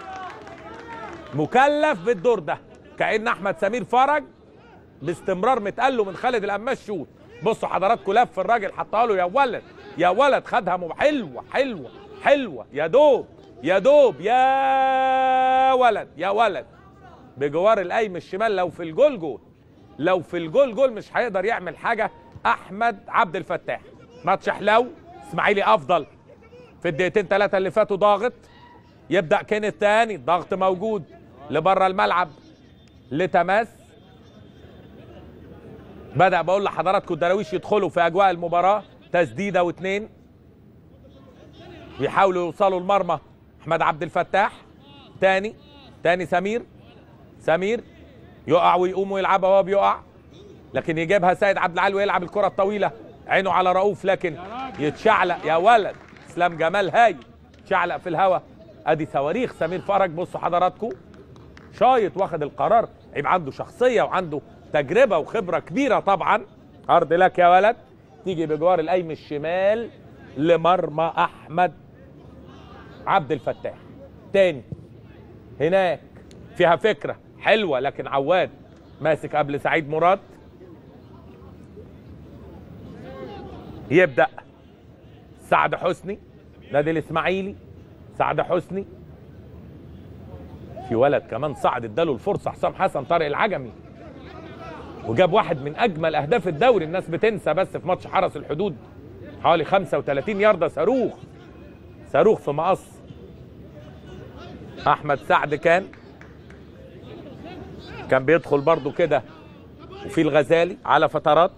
مكلف بالدور ده كأن احمد سمير فرج باستمرار متقال له من خالد القماش شوت بصوا حضراتكم لف الراجل حطها له يا ولد يا ولد خدها مب... حلوه حلوه حلوه يا دوب يا دوب يا ولد يا ولد بجوار القايم الشمال لو في الجول جول لو في الجول جول مش هيقدر يعمل حاجه احمد عبد الفتاح ماتش حلو اسماعيلي افضل في الدقيقتين ثلاثه اللي فاتوا ضاغط يبدا كين الثاني الضغط موجود لبره الملعب لتماس بدا بقول لحضراتكم الدراويش يدخلوا في اجواء المباراه تسديده واثنين بيحاولوا يوصلوا المرمى احمد عبد الفتاح تاني تاني سمير سمير يقع ويقوم ويلعبها وهو بيقع لكن يجيبها سيد عبد العال ويلعب الكره الطويله عينه على رؤوف لكن يتشعلق يا ولد اسلام جمال هاي شعلق في الهواء ادي صواريخ سمير فرج بصوا حضراتكم شايط واخد القرار يبقى عنده شخصيه وعنده تجربه وخبره كبيره طبعا عرض لك يا ولد تيجي بجوار القايم الشمال لمرمى احمد عبد الفتاح تاني هناك فيها فكره حلوه لكن عواد ماسك قبل سعيد مراد يبدا سعد حسني نادي الاسماعيلي سعد حسني في ولد كمان صعد اداله الفرصه حسام حسن طارق العجمي وجاب واحد من اجمل اهداف الدوري الناس بتنسى بس في ماتش حرس الحدود حوالي 35 يارده صاروخ صاروخ في مقص احمد سعد كان كان بيدخل برضو كده وفي الغزالي على فترات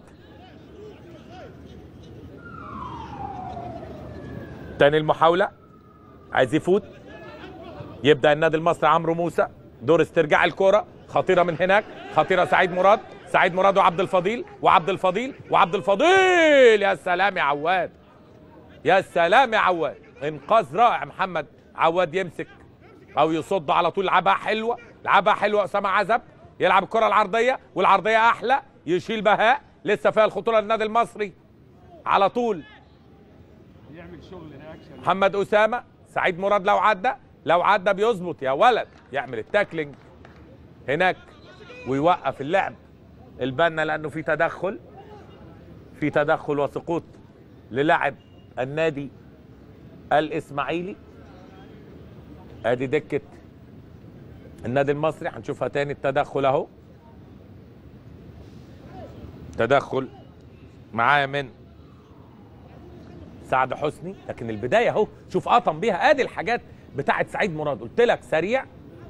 تاني المحاولة عايز يفوت يبدأ النادي المصري عمرو موسى دور استرجاع الكرة خطيرة من هناك خطيرة سعيد مراد سعيد مراد وعبد الفضيل وعبد الفضيل وعبد الفضيل يا سلام يا عواد يا سلام يا عواد انقاذ رائع محمد عواد يمسك او يصد على طول لعبها حلوه لعبها حلوه اسامه عزب يلعب الكره العرضيه والعرضيه احلى يشيل بهاء لسه فيها الخطوره للنادي المصري على طول يعمل شغل رياكشن محمد اسامه سعيد مراد لو عدى لو عدى بيظبط يا ولد يعمل التاكلينج هناك ويوقف اللعب البنا لانه في تدخل في تدخل وسقوط للاعب النادي الاسماعيلي ادي دكه النادي المصري هنشوفها تاني التدخل اهو تدخل معايا من سعد حسني لكن البدايه اهو شوف قطم بيها ادي الحاجات بتاعت سعيد مراد قلت لك سريع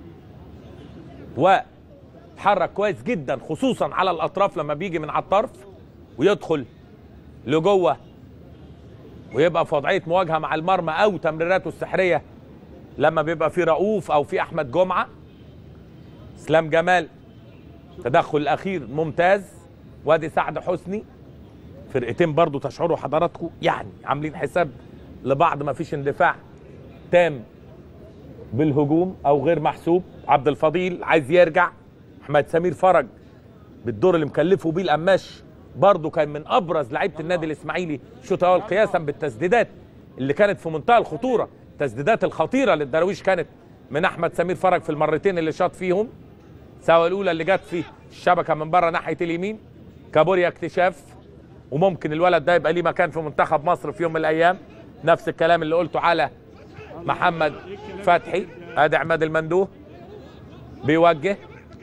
وتحرك كويس جدا خصوصا على الاطراف لما بيجي من على الطرف ويدخل لجوه ويبقى في وضعيه مواجهه مع المرمى او تمريراته السحريه لما بيبقى في رؤوف او في احمد جمعه اسلام جمال تدخل الاخير ممتاز وادي سعد حسني فرقتين برضو تشعروا حضراتكم يعني عاملين حساب لبعض ما فيش اندفاع تام بالهجوم او غير محسوب عبد الفضيل عايز يرجع احمد سمير فرج بالدور اللي مكلفه بيه القماش برضه كان من ابرز لعيبه النادي الاسماعيلي الشوط الاول قياسا بالتسديدات اللي كانت في منتهى الخطوره التسديدات الخطيره للدراويش كانت من احمد سمير فرج في المرتين اللي شاط فيهم سواء الاولى اللي جت في الشبكه من بره ناحيه اليمين كابوريا اكتشاف وممكن الولد ده يبقى ليه مكان في منتخب مصر في يوم من الايام نفس الكلام اللي قلته على محمد فتحي ادي عماد المندوه بيوجه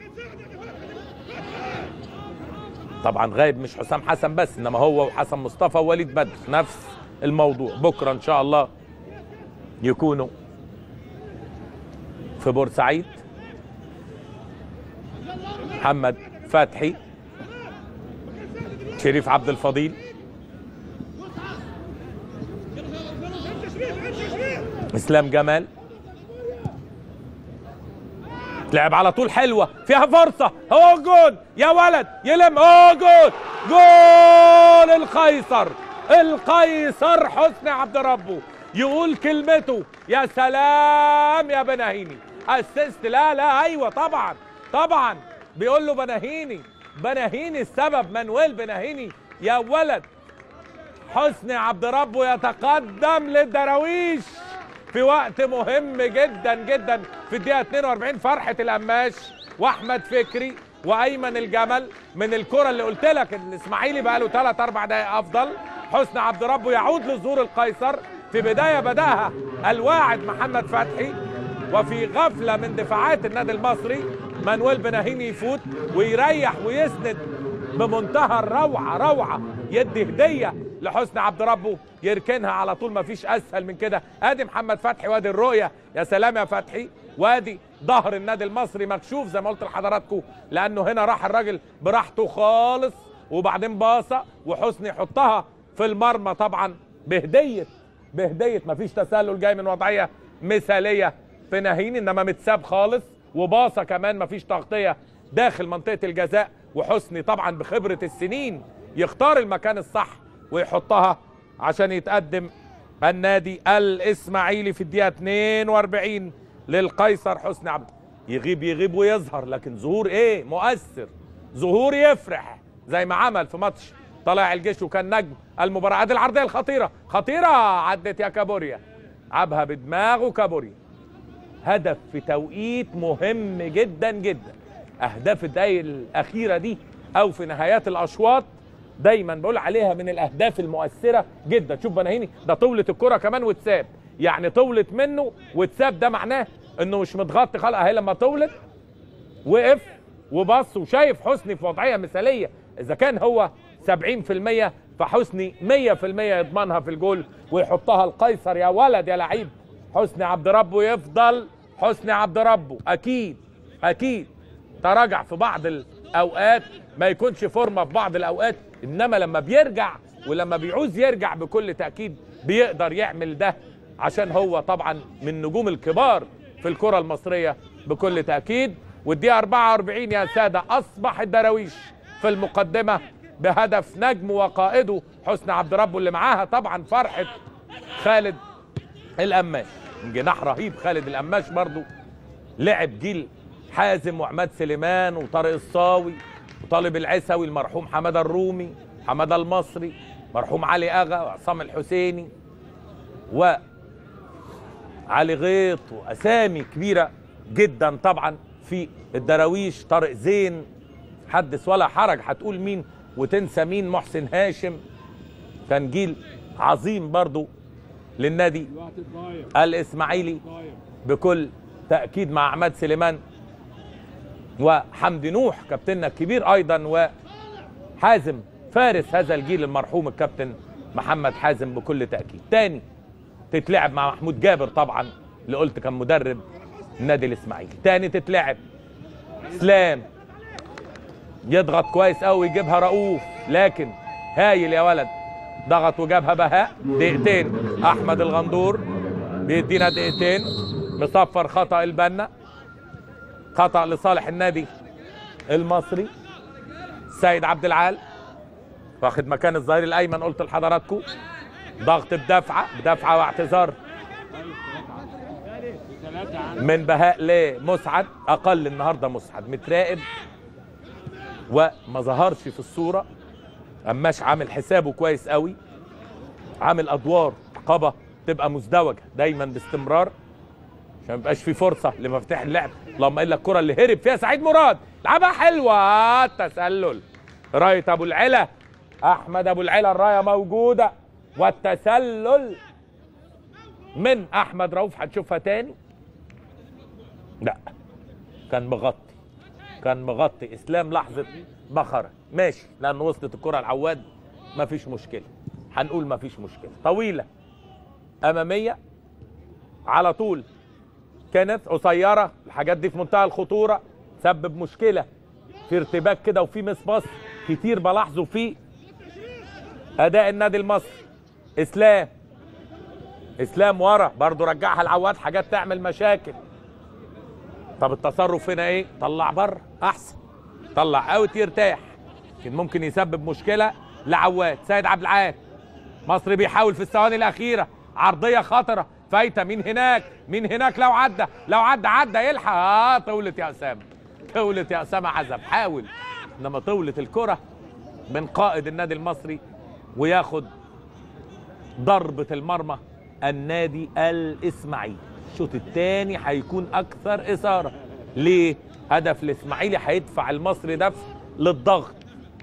طبعا غايب مش حسام حسن بس انما هو وحسن مصطفى ووليد بدر نفس الموضوع بكره ان شاء الله يكونوا في بورسعيد محمد فتحي شريف عبد الفضيل اسلام جمال لعب على طول حلوه فيها فرصه هو جول يا ولد يلم هو جول جول القيصر القيصر حسني عبد ربه يقول كلمته يا سلام يا بناهيني اسست لا لا ايوه طبعا طبعا بيقول له بناهيني بناهيني السبب مانويل بناهيني يا ولد حسني عبد ربه يتقدم للدراويش في وقت مهم جدا جدا في الدقيقه 42 فرحه القماش واحمد فكري وايمن الجمل من الكره اللي قلت لك ان الاسماعيلي بقى له 3 4 دقائق افضل حسني عبد ربه يعود لظهور القيصر في بدايه بداها الواعد محمد فتحي وفي غفله من دفاعات النادي المصري مانويل بناهيني يفوت ويريح ويسند بمنتهى الروعه روعه يدي هديه لحسني عبد ربه يركنها على طول مفيش اسهل من كده ادي محمد فتحي وادي الرؤيه يا سلام يا فتحي وادي ظهر النادي المصري مكشوف زي ما قلت لحضراتكم لانه هنا راح الراجل براحته خالص وبعدين باصه وحسني يحطها في المرمى طبعا بهديه بهديه مفيش تسلل جاي من وضعيه مثاليه في ناهين انما متساب خالص وباصه كمان مفيش تغطيه داخل منطقه الجزاء وحسني طبعا بخبره السنين يختار المكان الصح ويحطها عشان يتقدم النادي الاسماعيلي في الدقيقه 42 للقيصر حسني عبد يغيب يغيب ويظهر لكن ظهور ايه مؤثر ظهور يفرح زي ما عمل في ماتش طلائع الجيش وكان نجم المباراه ادي العرضيه الخطيره خطيره عدت يا كابوريا عبها بدماغه كابوريا هدف في توقيت مهم جدا جدا اهداف الدقايق الاخيره دي او في نهايات الاشواط دايما بقول عليها من الاهداف المؤثره جدا شوف بناهيني ده طولت الكره كمان واتساب يعني طولت منه واتساب ده معناه انه مش متغطي خالص اهي لما طولت وقف وبص وشايف حسني في وضعيه مثاليه اذا كان هو 70% فحسني 100% يضمنها في الجول ويحطها القيصر يا ولد يا لعيب حسني عبد ربه يفضل حسني عبد ربه اكيد اكيد تراجع في بعض الاوقات ما يكونش فورمه في بعض الاوقات انما لما بيرجع ولما بيعوز يرجع بكل تاكيد بيقدر يعمل ده عشان هو طبعا من نجوم الكبار في الكره المصريه بكل تاكيد والدقيقه 44 يا ساده اصبح الدراويش في المقدمه بهدف نجم وقائده حسني عبد ربه اللي معاها طبعا فرحه خالد القماش جناح رهيب خالد القماش برضو لعب جيل حازم وعماد سليمان وطارق الصاوي وطالب العسوي المرحوم حماده الرومي حماده المصري مرحوم علي اغا وعصام الحسيني و علي غيط واسامي كبيره جدا طبعا في الدراويش طارق زين حدث ولا حرج هتقول مين وتنسى مين محسن هاشم كان جيل عظيم برضو للنادي الوقت اتغير الاسماعيلي اتغير بكل تاكيد مع عماد سليمان وحمدي نوح كابتننا الكبير ايضا وحازم فارس هذا الجيل المرحوم الكابتن محمد حازم بكل تاكيد تاني تتلعب مع محمود جابر طبعا اللي قلت كان مدرب النادي الاسماعيلي تاني تتلعب اسلام يضغط كويس قوي يجيبها رؤوف لكن هايل يا ولد ضغط وجابها بهاء دقيقتين احمد الغندور بيدينا دقيقتين مصفر خطا البنا خطا لصالح النادي المصري سيد عبد العال واخد مكان الظهير الايمن قلت لحضراتكم ضغط بدفعه بدفعه واعتذار ثلاثة عن من بهاء لمسعد اقل النهارده مسعد متراقب وما ظهرش في الصوره قماش عامل حسابه كويس قوي عامل ادوار عقبه تبقى مزدوجه دايما باستمرار عشان ما يبقاش في فرصه لمفتاح اللعب اللهم الا الكره اللي هرب فيها سعيد مراد لعبها حلوه تسلل رايه ابو العلا احمد ابو العلا الرايه موجوده والتسلل من احمد رؤوف هتشوفها تاني لا كان مغطي كان مغطي اسلام لحظه بخره ماشي لان وصلت الكره العواد مفيش مشكله هنقول مفيش مشكله طويله اماميه على طول كانت قصيره الحاجات دي في منتهى الخطوره سبب مشكله في ارتباك كده وفي مس باص كتير بلاحظه في اداء النادي المصري اسلام اسلام ورا برضه رجعها العواد حاجات تعمل مشاكل طب التصرف هنا ايه طلع بره احسن طلع اوت يرتاح كان ممكن يسبب مشكله لعواد سيد عبد العال مصري بيحاول في الثواني الاخيره عرضيه خطره فايته مين هناك مين هناك لو عدى لو عدى عدى يلحق اه طولت يا اسامه طولت يا اسامه عزب حاول انما طولت الكره من قائد النادي المصري وياخد ضربه المرمى النادي الاسماعيلي الشوط الثاني هيكون اكثر اثاره ليه هدف الاسماعيلي هيدفع المصري دفع للضغط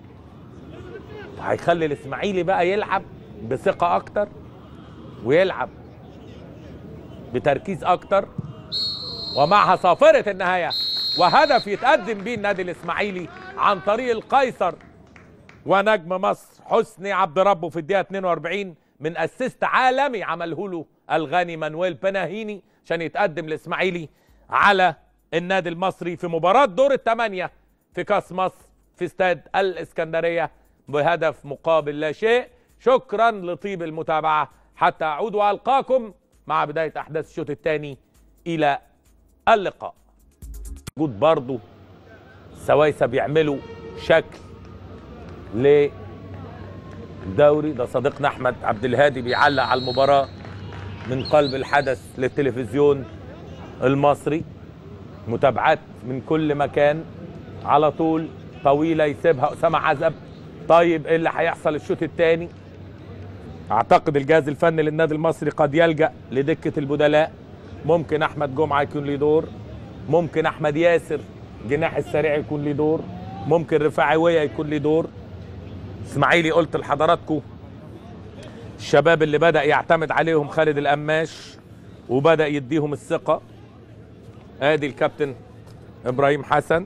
هيخلي الاسماعيلي بقى يلعب بثقه اكتر ويلعب بتركيز اكتر ومعها صافره النهايه وهدف يتقدم بيه النادي الاسماعيلي عن طريق القيصر ونجم مصر حسني عبد ربه في الدقيقه 42 من اسيست عالمي عمله له الغني مانويل بناهيني عشان يتقدم الاسماعيلي على النادي المصري في مباراه دور الثمانيه في كاس مصر في استاد الاسكندريه بهدف مقابل لا شيء شكرا لطيب المتابعه حتى اعود والقاكم مع بدايه احداث الشوط الثاني الى اللقاء وجود برضه سوايسه بيعملوا شكل للدوري ده صديقنا احمد عبد الهادي بيعلق على المباراه من قلب الحدث للتلفزيون المصري متابعات من كل مكان على طول طويله يسيبها اسامه عزب طيب ايه اللي هيحصل الشوط الثاني اعتقد الجهاز الفني للنادي المصري قد يلجا لدكه البدلاء ممكن احمد جمعه يكون له دور ممكن احمد ياسر جناح السريع يكون له دور ممكن رفاعويه يكون له دور اسماعيلي قلت لحضراتكم الشباب اللي بدا يعتمد عليهم خالد القماش وبدا يديهم الثقه ادي الكابتن ابراهيم حسن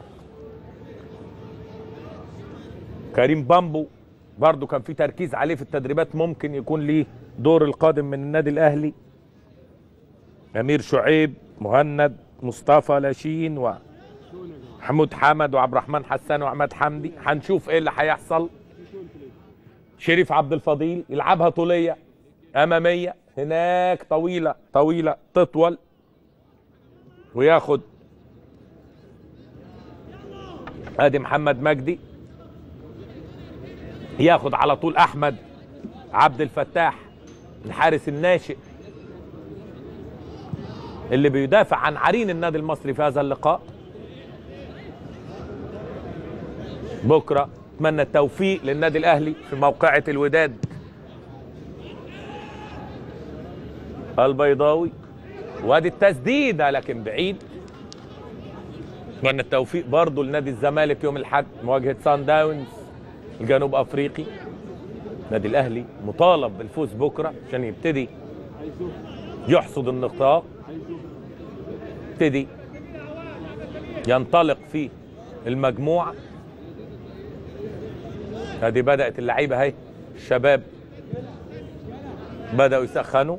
كريم بامبو برضو كان في تركيز عليه في التدريبات ممكن يكون ليه دور القادم من النادي الاهلي امير شعيب مهند مصطفى لاشين وحمود حمد وعبد الرحمن حسان وعماد حمدي هنشوف ايه اللي هيحصل شريف عبد الفضيل يلعبها طوليه اماميه هناك طويله طويله تطول وياخد ادي محمد مجدي ياخد على طول احمد عبد الفتاح الحارس الناشئ اللي بيدافع عن عرين النادي المصري في هذا اللقاء بكره اتمنى التوفيق للنادي الاهلي في موقعة الوداد البيضاوي وادي التسديده لكن بعيد اتمنى التوفيق برضه لنادي الزمالك يوم الاحد مواجهه سان داونز الجنوب افريقي النادي الاهلي مطالب بالفوز بكره عشان يبتدي يحصد النقاط يبتدي ينطلق في المجموعه ادي بدات اللعيبه اهي الشباب بداوا يسخنوا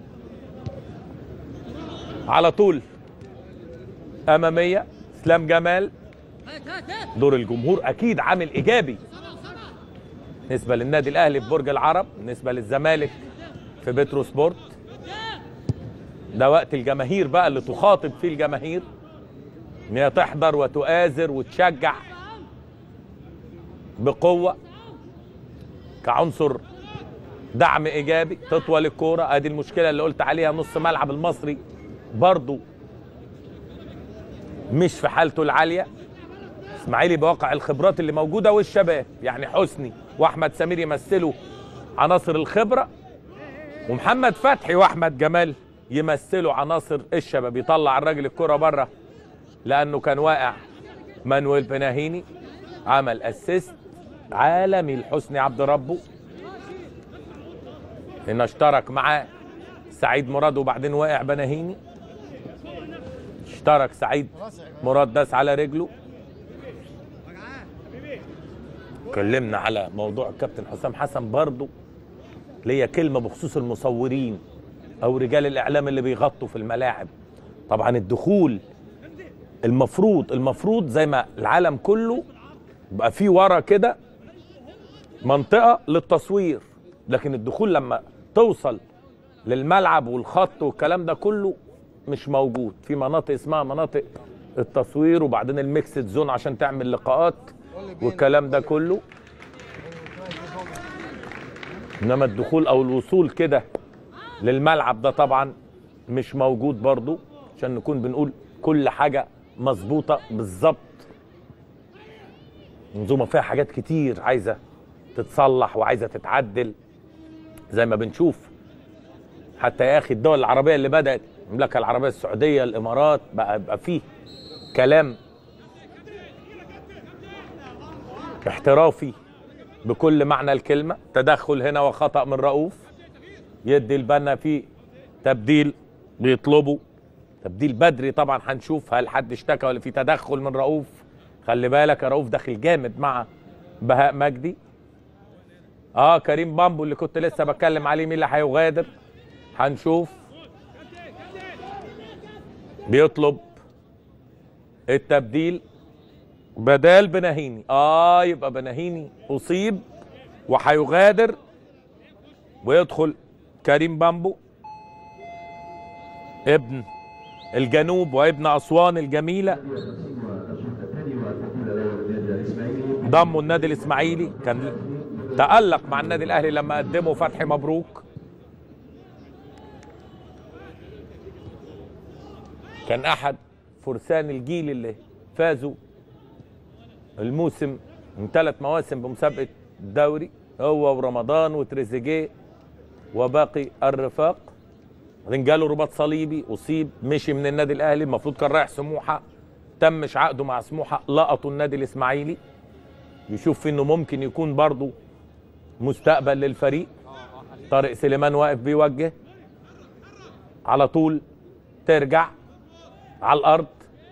على طول اماميه اسلام جمال دور الجمهور اكيد عامل ايجابي بالنسبه للنادي الاهلي في برج العرب بالنسبه للزمالك في بترو سبورت ده وقت الجماهير بقى اللي تخاطب فيه الجماهير ان هي تحضر وتؤازر وتشجع بقوه كعنصر دعم ايجابي تطول الكوره ادي المشكله اللي قلت عليها نص ملعب المصري برضو مش في حالته العاليه اسماعيلي بواقع الخبرات اللي موجوده والشباب يعني حسني واحمد سمير يمثلوا عناصر الخبره ومحمد فتحي واحمد جمال يمثلوا عناصر الشباب يطلع الراجل الكره بره لانه كان واقع مانويل بناهيني عمل اسيست عالمي لحسني عبد ربه ان اشترك معاه سعيد مراد وبعدين وقع بناهيني اشترك سعيد مراد داس على رجله اتكلمنا على موضوع الكابتن حسام حسن برضه ليا كلمه بخصوص المصورين او رجال الاعلام اللي بيغطوا في الملاعب طبعا الدخول المفروض المفروض زي ما العالم كله بقى فيه ورا كده منطقه للتصوير لكن الدخول لما توصل للملعب والخط والكلام ده كله مش موجود في مناطق اسمها مناطق التصوير وبعدين الميكسد زون عشان تعمل لقاءات والكلام ده كله انما الدخول او الوصول كده للملعب ده طبعا مش موجود برضو عشان نكون بنقول كل حاجة مظبوطة بالظبط منظومة فيها حاجات كتير عايزة تتصلح وعايزة تتعدل زي ما بنشوف حتى يا اخي الدول العربية اللي بدأت المملكة العربية السعودية الامارات بقى بقى فيه كلام احترافي بكل معنى الكلمة تدخل هنا وخطأ من رؤوف يدي البنا في تبديل بيطلبوا تبديل بدري طبعا هنشوف هل حد اشتكى ولا في تدخل من رؤوف خلي بالك يا رؤوف داخل جامد مع بهاء مجدي اه كريم بامبو اللي كنت لسه بتكلم عليه مين اللي هيغادر هنشوف بيطلب التبديل بدال بناهيني اه يبقى بناهيني اصيب وهيغادر ويدخل كريم بامبو ابن الجنوب وابن اسوان الجميله ضموا النادي الاسماعيلي كان تألق مع النادي الاهلي لما قدموا فتحي مبروك كان احد فرسان الجيل اللي فازوا الموسم من ثلاث مواسم بمسابقه الدوري هو ورمضان وتريزيجيه وباقي الرفاق بعدين جاله رباط صليبي اصيب مشي من النادي الاهلي المفروض كان رايح سموحه تمش عقده مع سموحه لقطوا النادي الاسماعيلي يشوف انه ممكن يكون برضه مستقبل للفريق طارق سليمان واقف بيوجه على طول ترجع على الارض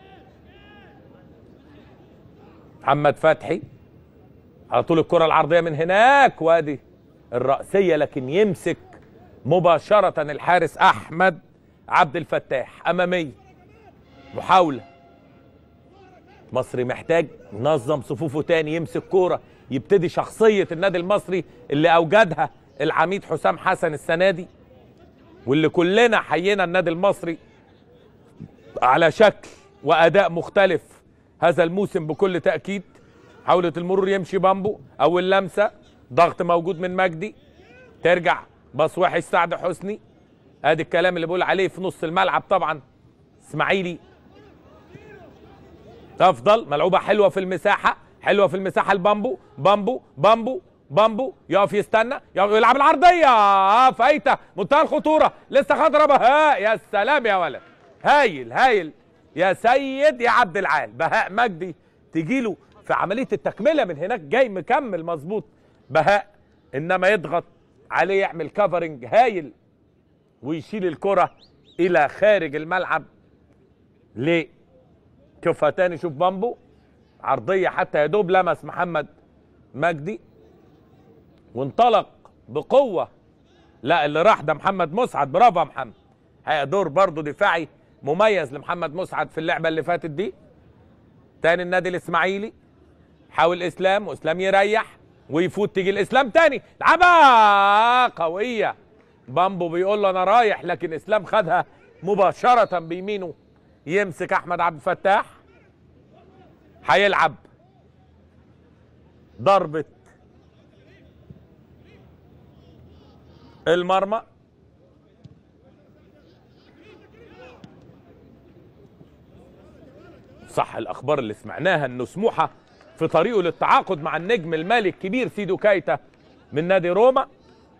محمد فتحي على طول الكره العرضيه من هناك وادي الرأسيه لكن يمسك مباشره الحارس احمد عبد الفتاح اماميه محاوله مصري محتاج ينظم صفوفه تاني يمسك كوره يبتدي شخصيه النادي المصري اللي اوجدها العميد حسام حسن السنه دي واللي كلنا حيينا النادي المصري على شكل واداء مختلف هذا الموسم بكل تاكيد حاولة المرور يمشي بامبو اول لمسه ضغط موجود من مجدي ترجع باص وحش سعد حسني ادي الكلام اللي بقول عليه في نص الملعب طبعا اسماعيلي افضل ملعوبه حلوه في المساحه حلوه في المساحه البامبو بامبو بامبو بامبو يقف يستنى يقف يلعب العرضيه اه فايته منتهى الخطوره لسه خضرة بهاء يا سلام يا ولد هايل هايل يا سيد يا عبد العال بهاء مجدي تجيله في عمليه التكمله من هناك جاي مكمل مظبوط بهاء انما يضغط عليه يعمل كفرنج هايل ويشيل الكره الى خارج الملعب ليه شوفها تاني شوف بامبو عرضيه حتى يا دوب لمس محمد مجدي وانطلق بقوه لا اللي راح ده محمد مسعد برافو يا محمد هي دور برضه دفاعي مميز لمحمد مسعد في اللعبه اللي فاتت دي تاني النادي الاسماعيلي حاول اسلام واسلام يريح ويفوت تيجي الاسلام تاني لعبها قويه بامبو بيقول له انا رايح لكن اسلام خدها مباشره بيمينه يمسك احمد عبد الفتاح هيلعب ضربه المرمى صح الاخبار اللي سمعناها انه سموحه في طريقه للتعاقد مع النجم المالي الكبير سيدو كايتا من نادي روما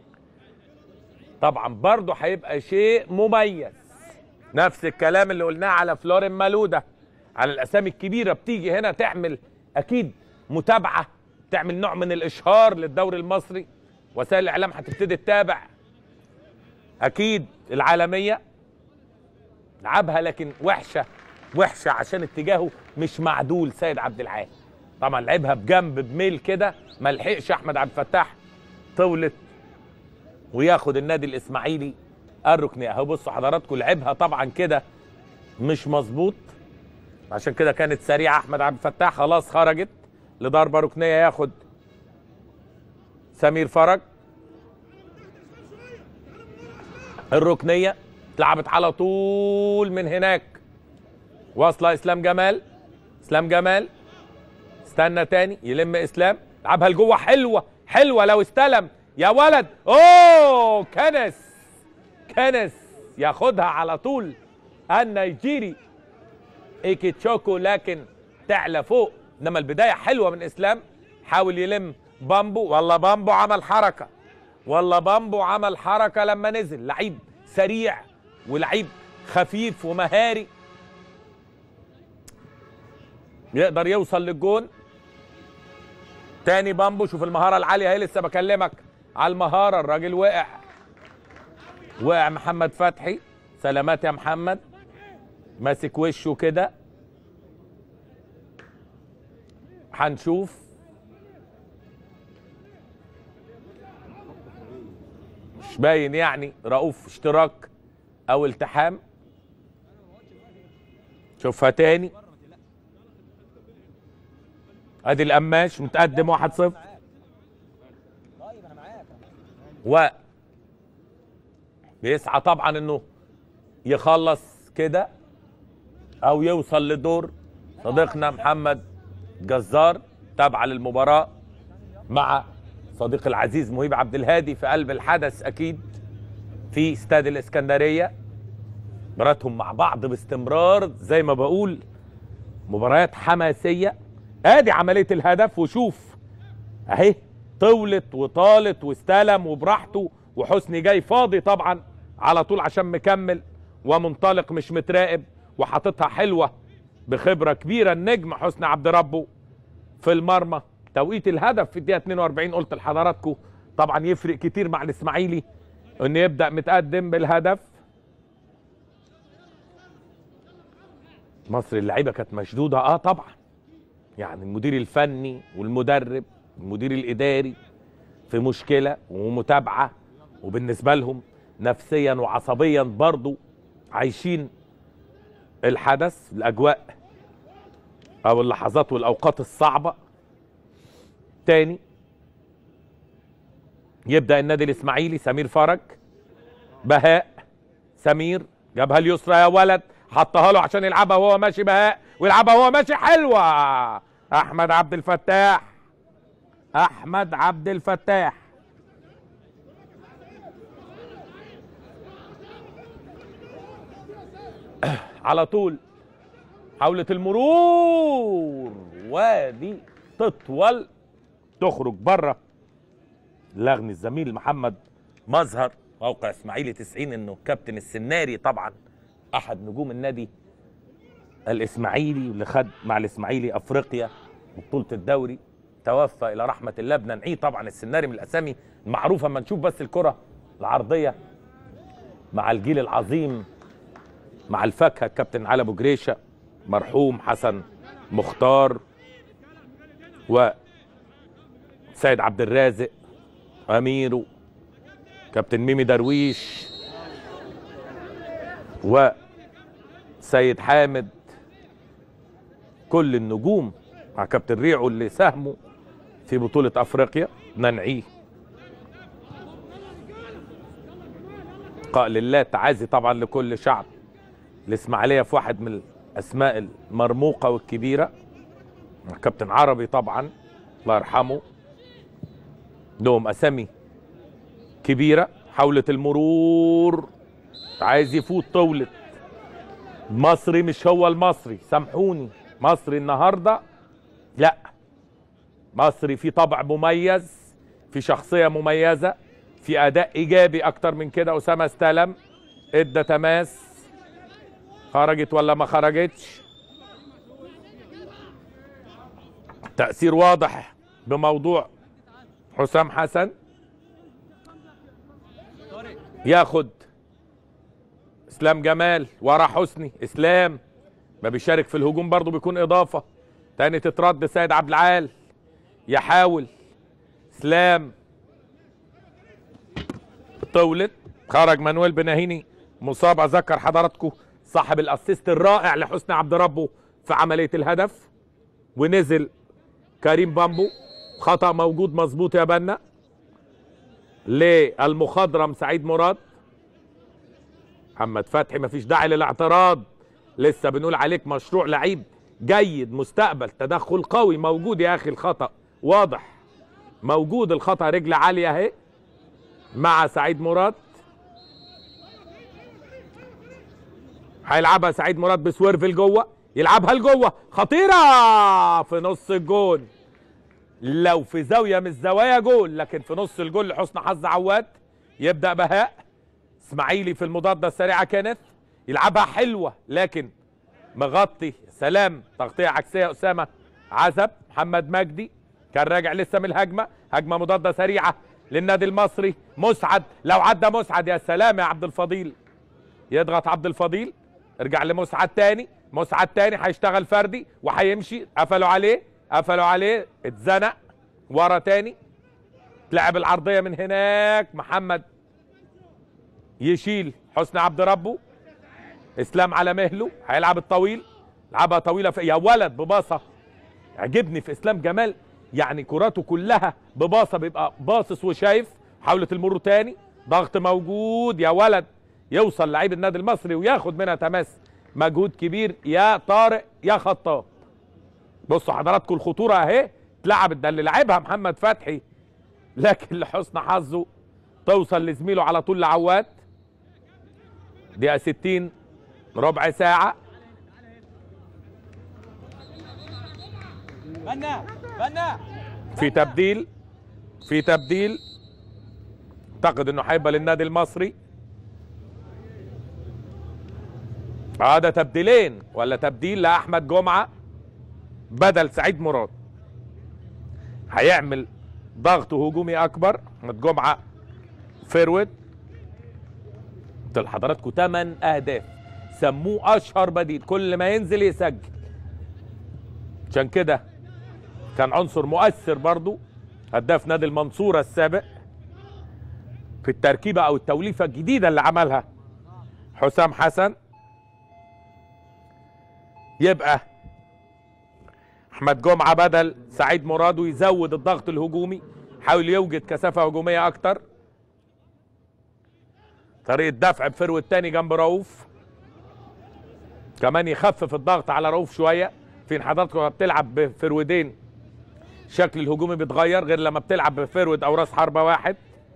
طبعا برضه هيبقى شيء مميز نفس الكلام اللي قلناه على فلورين مالودا على الاسامي الكبيره بتيجي هنا تعمل اكيد متابعه تعمل نوع من الاشهار للدوري المصري وسائل الاعلام هتبتدي تتابع اكيد العالميه لعبها لكن وحشه وحشه عشان اتجاهه مش معدول سيد عبد العال طبعا لعبها بجنب بميل كده ما لحقش احمد عبد الفتاح طولت وياخد النادي الاسماعيلي الركنيه اهو بصوا حضراتكم لعبها طبعا كده مش مظبوط عشان كده كانت سريعه احمد عبد الفتاح خلاص خرجت لضربه ركنيه ياخد سمير فرج الركنيه اتلعبت على طول من هناك واصله اسلام جمال اسلام جمال استنى تاني يلم اسلام لعبها لجوه حلوه حلوه لو استلم يا ولد اوه كنس كنس ياخدها على طول النيجيري ايكي تشوكو لكن تعلى فوق انما البدايه حلوه من اسلام حاول يلم بامبو والله بامبو عمل حركه والله بامبو عمل حركه لما نزل لعيب سريع ولعيب خفيف ومهاري يقدر يوصل للجون تاني بامبو شوف المهاره العاليه هي لسه بكلمك على المهاره الراجل وقع وقع محمد فتحي سلامات يا محمد ماسك وشه كده هنشوف مش باين يعني رؤوف اشتراك او التحام شوفها تاني ادي القماش متقدم 1-0 و بيسعى طبعا انه يخلص كده او يوصل لدور صديقنا محمد جزار تابعه للمباراه مع صديق العزيز مهيب عبد الهادي في قلب الحدث اكيد في استاد الاسكندريه مباراتهم مع بعض باستمرار زي ما بقول مباريات حماسيه ادي عمليه الهدف وشوف اهي طولت وطالت واستلم وبراحته وحسني جاي فاضي طبعا على طول عشان مكمل ومنطلق مش متراقب وحاططها حلوه بخبره كبيره النجم حسني عبد ربه في المرمى توقيت الهدف في الدقيقه 42 قلت لحضراتكم طبعا يفرق كتير مع الاسماعيلي ان يبدا متقدم بالهدف مصر اللعيبه كانت مشدوده اه طبعا يعني المدير الفني والمدرب المدير الاداري في مشكله ومتابعه وبالنسبه لهم نفسيا وعصبيا برضو عايشين الحدث الاجواء او اللحظات والاوقات الصعبه تاني يبدا النادي الاسماعيلي سمير فرج بهاء سمير جابها اليسرى يا ولد حطها له عشان يلعبها وهو ماشي بهاء ويلعبها وهو ماشي حلوه احمد عبد الفتاح احمد عبد الفتاح على طول حاولة المرور وادي تطول تخرج بره لغني الزميل محمد مظهر موقع اسماعيلي 90 انه كابتن السناري طبعا احد نجوم النادي الاسماعيلي اللي خد مع الاسماعيلي افريقيا وبطوله الدوري توفى الى رحمه الله بننعيه طبعا السناري من الاسامي المعروفه اما نشوف بس الكره العرضيه مع الجيل العظيم مع الفاكهه الكابتن علي ابو جريشه مرحوم حسن مختار و سيد عبد الرازق اميرو كابتن ميمي درويش وسيد حامد كل النجوم مع كابتن ريعو اللي ساهموا في بطولة افريقيا ننعيه قال لله تعازي طبعا لكل شعب الاسماعيليه في واحد من الاسماء المرموقه والكبيره كابتن عربي طبعا الله يرحمه لهم اسامي كبيره حاولة المرور عايز يفوت طولت مصري مش هو المصري سامحوني مصري النهارده لا مصري في طبع مميز في شخصيه مميزه في اداء ايجابي اكتر من كده اسامه استلم ادى تماس خرجت ولا ما خرجتش تأثير واضح بموضوع حسام حسن ياخد اسلام جمال ورا حسني اسلام ما بيشارك في الهجوم برضه بيكون اضافه تاني تترد سيد عبد العال يحاول اسلام طولت خرج مانويل بناهيني مصاب اذكر حضراتكم صاحب الاسيست الرائع لحسني عبد ربه في عمليه الهدف ونزل كريم بامبو خطا موجود مظبوط يا بنا للمخضرم سعيد مراد محمد فتحي مفيش داعي للاعتراض لسه بنقول عليك مشروع لعيب جيد مستقبل تدخل قوي موجود يا اخي الخطا واضح موجود الخطا رجل عاليه اهي مع سعيد مراد هيلعبها سعيد مراد بسويرف لجوه يلعبها لجوه خطيره في نص الجون لو في زاويه من الزوايا جول لكن في نص الجول لحسن حظ عواد يبدا بهاء اسماعيلي في المضاده السريعه كانت يلعبها حلوه لكن مغطي سلام تغطيه عكسيه اسامه عزب محمد مجدي كان راجع لسه من الهجمه هجمه مضاده سريعه للنادي المصري مسعد لو عدى مسعد يا سلام يا عبد الفضيل يضغط عبد الفضيل ارجع لمسعد تاني مسعد تاني هيشتغل فردي وهيمشي قفلوا عليه قفلوا عليه اتزنق ورا تاني تلعب العرضيه من هناك محمد يشيل حسني عبد ربه اسلام على مهله هيلعب الطويل لعبها طويله في يا ولد بباصه عجبني في اسلام جمال يعني كراته كلها بباصه بيبقى باصص وشايف حاولت المر تاني ضغط موجود يا ولد يوصل لعيب النادي المصري وياخد منها تماس مجهود كبير يا طارق يا خطاب بصوا حضراتكم الخطوره اهي اتلعبت ده اللي لعبها محمد فتحي لكن لحسن حظه توصل لزميله على طول لعواد دقيقه 60 ربع ساعه بنا بنا في تبديل في تبديل اعتقد انه هيبقى للنادي المصري اه ده تبديلين ولا تبديل لاحمد جمعه بدل سعيد مراد هيعمل ضغط هجومي اكبر احمد جمعه فيرود قلت لحضراتكم 8 اهداف سموه اشهر بديل كل ما ينزل يسجل عشان كده كان عنصر مؤثر برضو هداف نادي المنصورة السابق في التركيبة أو التوليفة الجديدة اللي عملها حسام حسن يبقى أحمد جمعة بدل سعيد مراد ويزود الضغط الهجومي حاول يوجد كثافة هجومية أكتر طريقة دفع بفرو التاني جنب رؤوف كمان يخفف الضغط على رؤوف شوية فين حضراتكم لما بتلعب بفرودين شكل الهجومي بيتغير غير لما بتلعب بفرود او راس حربه واحد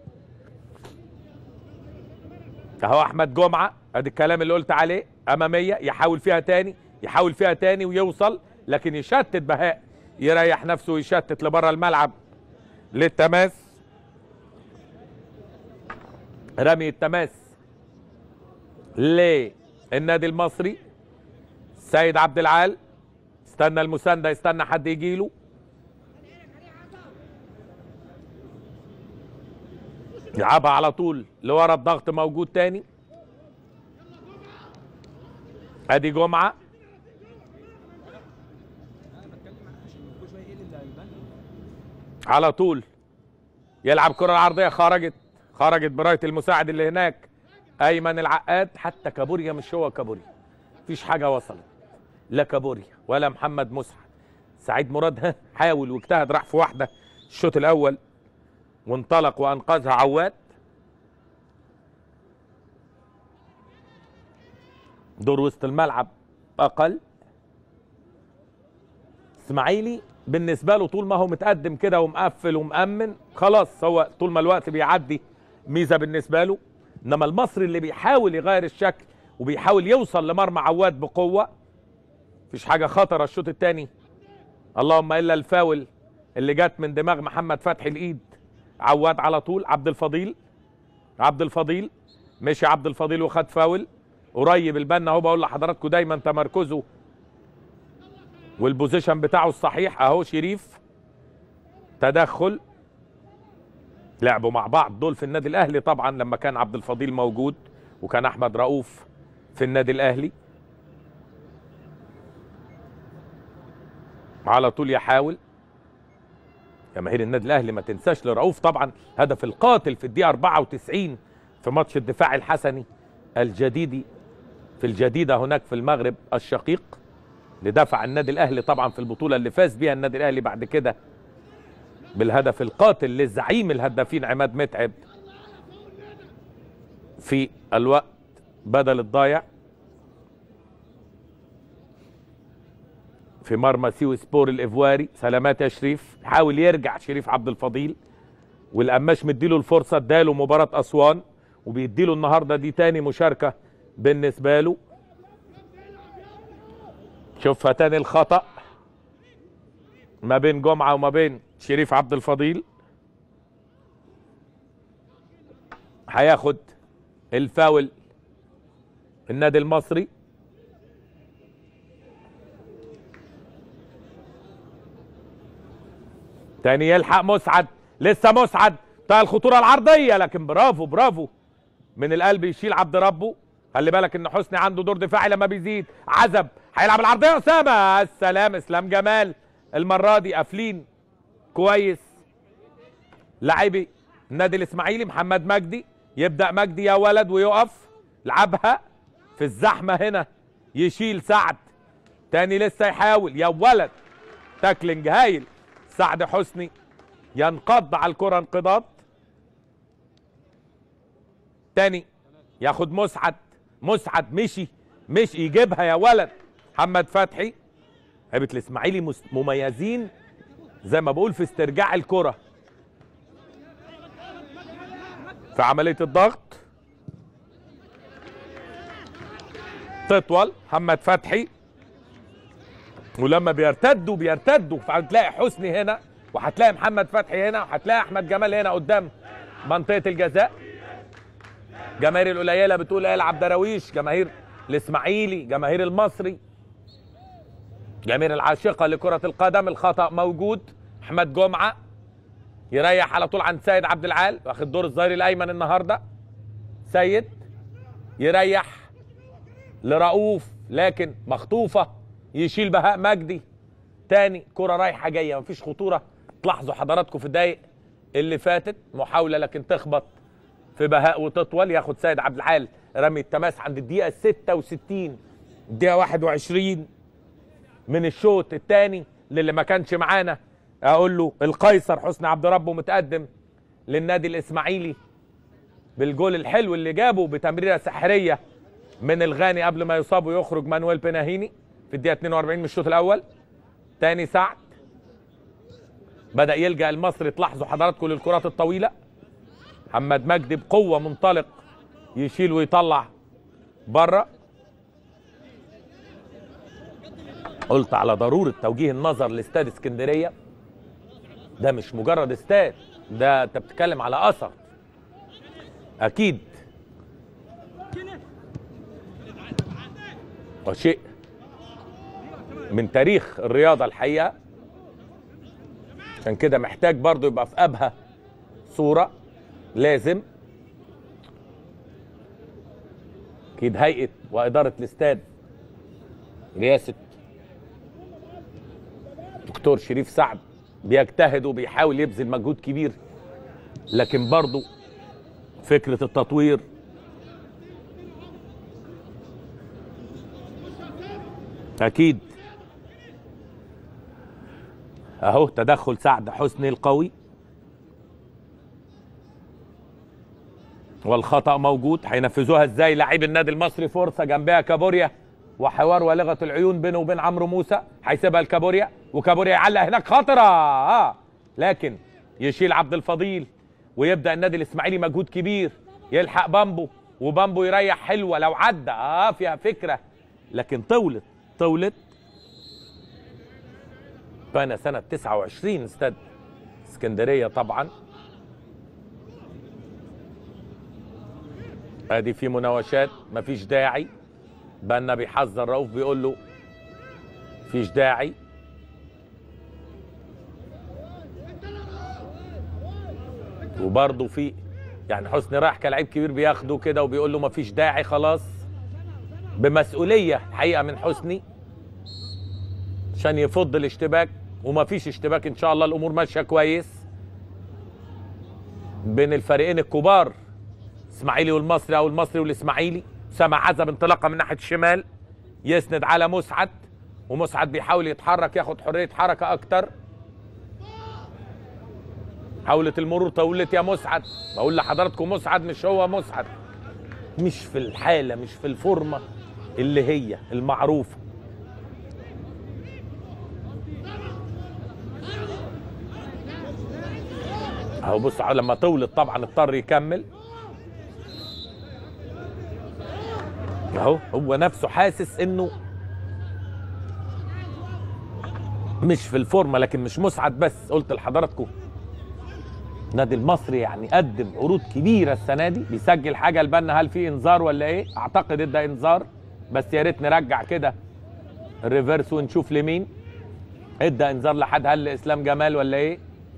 اهو احمد جمعه ادي الكلام اللي قلت عليه اماميه يحاول فيها تاني يحاول فيها تاني ويوصل لكن يشتت بهاء يريح نفسه ويشتت لبره الملعب للتماس رمي التماس للنادي المصري سيد عبد العال استنى المسانده يستنى حد يجيله يلعبها على طول لورا الضغط موجود تاني ادي جمعه على طول يلعب كره العرضيه خرجت خرجت برايه المساعد اللي هناك ايمن العقاد حتى كابوريا مش هو كابوريا مفيش حاجه وصلت لا كابوريا ولا محمد مسعد سعيد مراد ها حاول واجتهد راح في واحده الشوط الاول وانطلق وانقذها عواد دور وسط الملعب اقل اسماعيلي بالنسبه له طول ما هو متقدم كده ومقفل ومأمن خلاص هو طول ما الوقت بيعدي ميزه بالنسبه له انما المصري اللي بيحاول يغير الشكل وبيحاول يوصل لمرمى عواد بقوه مفيش حاجه خطره الشوط الثاني اللهم الا الفاول اللي جت من دماغ محمد فتحي الايد عواد على طول عبد الفضيل عبد الفضيل مشي عبد الفضيل وخد فاول قريب البنا اهو بقول لحضراتكم دايما تمركزه والبوزيشن بتاعه الصحيح اهو شريف تدخل لعبوا مع بعض دول في النادي الاهلي طبعا لما كان عبد الفضيل موجود وكان احمد رؤوف في النادي الاهلي على طول يحاول جماهير النادي الاهلي ما تنساش لرؤوف طبعا هدف القاتل في الدقيقه 94 في ماتش الدفاع الحسني الجديدي في الجديده هناك في المغرب الشقيق لدفع النادي الاهلي طبعا في البطوله اللي فاز بيها النادي الاهلي بعد كده بالهدف القاتل للزعيم الهدافين عماد متعب في الوقت بدل الضايع في مرمى سيو سبور الايفواري سلامات يا شريف حاول يرجع شريف عبد الفضيل والقماش مديله الفرصه اداله مباراه اسوان وبيديله النهارده دي تاني مشاركه بالنسبه له شوفها تاني الخطا ما بين جمعه وما بين شريف عبد الفضيل هياخد الفاول النادي المصري تاني يلحق مسعد لسه مسعد بتاع الخطوره العرضيه لكن برافو برافو من القلب يشيل عبد ربه خلي بالك ان حسني عنده دور دفاعي لما بيزيد عزب هيلعب العرضيه اسامه السلام اسلام جمال المره دي قافلين كويس لاعبي النادي الاسماعيلي محمد مجدي يبدا مجدي يا ولد ويقف لعبها في الزحمه هنا يشيل سعد تاني لسه يحاول يا ولد تاكلينج هايل سعد حسني ينقض على الكره انقضاض تاني ياخد مسعد مسعد مشي مشي يجيبها يا ولد محمد فتحي هيبه الاسماعيلي مس- مميزين زي ما بقول في استرجاع الكره في عمليه الضغط تطول محمد فتحي ولما بيرتدوا بيرتدوا فهتلاقي حسني هنا وهتلاقي محمد فتحي هنا وهتلاقي احمد جمال هنا قدام منطقه الجزاء جماهير القليله بتقول العب دراويش جماهير الاسماعيلي جماهير المصري جماهير العاشقه لكره القدم الخطا موجود احمد جمعه يريح على طول عند سيد عبد العال واخد دور الظهير الايمن النهارده سيد يريح لرؤوف لكن مخطوفه يشيل بهاء مجدي تاني كرة رايحة جاية مفيش خطورة تلاحظوا حضراتكم في الدقايق اللي فاتت محاولة لكن تخبط في بهاء وتطول ياخد سيد عبد العال رمي التماس عند الدقيقة 66 الدقيقة 21 من الشوط الثاني للي ما كانش معانا اقول له القيصر حسني عبد ربه متقدم للنادي الاسماعيلي بالجول الحلو اللي جابه بتمريره سحريه من الغاني قبل ما يصاب ويخرج مانويل بناهيني في الدقيقه 42 من الشوط الاول تاني سعد بدا يلجا المصري تلاحظوا حضراتكم للكرات الطويله محمد مجدي بقوه منطلق يشيل ويطلع بره قلت على ضروره توجيه النظر لاستاد اسكندريه ده مش مجرد استاد ده انت بتتكلم على اثر اكيد وشيء من تاريخ الرياضه الحقيقه عشان كده محتاج برضو يبقى في ابهى صوره لازم اكيد هيئه واداره الاستاد رئاسه دكتور شريف سعد بيجتهد وبيحاول يبذل مجهود كبير لكن برضو فكره التطوير اكيد اهو تدخل سعد حسني القوي والخطا موجود هينفذوها ازاي لاعبي النادي المصري فرصه جنبها كابوريا وحوار ولغه العيون بينه وبين عمرو موسى هيسيبها لكابوريا وكابوريا يعلق هناك خطره اه لكن يشيل عبد الفضيل ويبدا النادي الاسماعيلي مجهود كبير يلحق بامبو وبامبو يريح حلوه لو عدى اه فيها فكره لكن طولت طولت بنى سنه 29 استاد اسكندريه طبعا ادي في مناوشات مفيش داعي بنا بيحذر رؤوف بيقول له مفيش داعي وبرضه في يعني حسني رايح كلاعب كبير بياخده كده وبيقول له مفيش داعي خلاص بمسؤوليه الحقيقه من حسني عشان يفض الاشتباك ومفيش اشتباك ان شاء الله الامور ماشيه كويس بين الفريقين الكبار اسماعيلي والمصري او المصري والاسماعيلي سمع عزب انطلاقه من ناحيه الشمال يسند على مسعد ومسعد بيحاول يتحرك ياخد حريه حركه اكتر حاولت المرور طولت يا مسعد بقول لحضراتكم مسعد مش هو مسعد مش في الحاله مش في الفورمه اللي هي المعروفه اهو بص على لما طولت طبعا اضطر يكمل اهو هو نفسه حاسس انه مش في الفورمه لكن مش مسعد بس قلت لحضراتكم النادي المصري يعني قدم عروض كبيره السنه دي بيسجل حاجه لبنا هل في انذار ولا ايه اعتقد ادى انذار بس يا ريت نرجع كده الريفرس ونشوف لمين ادى انذار لحد هل لاسلام جمال ولا ايه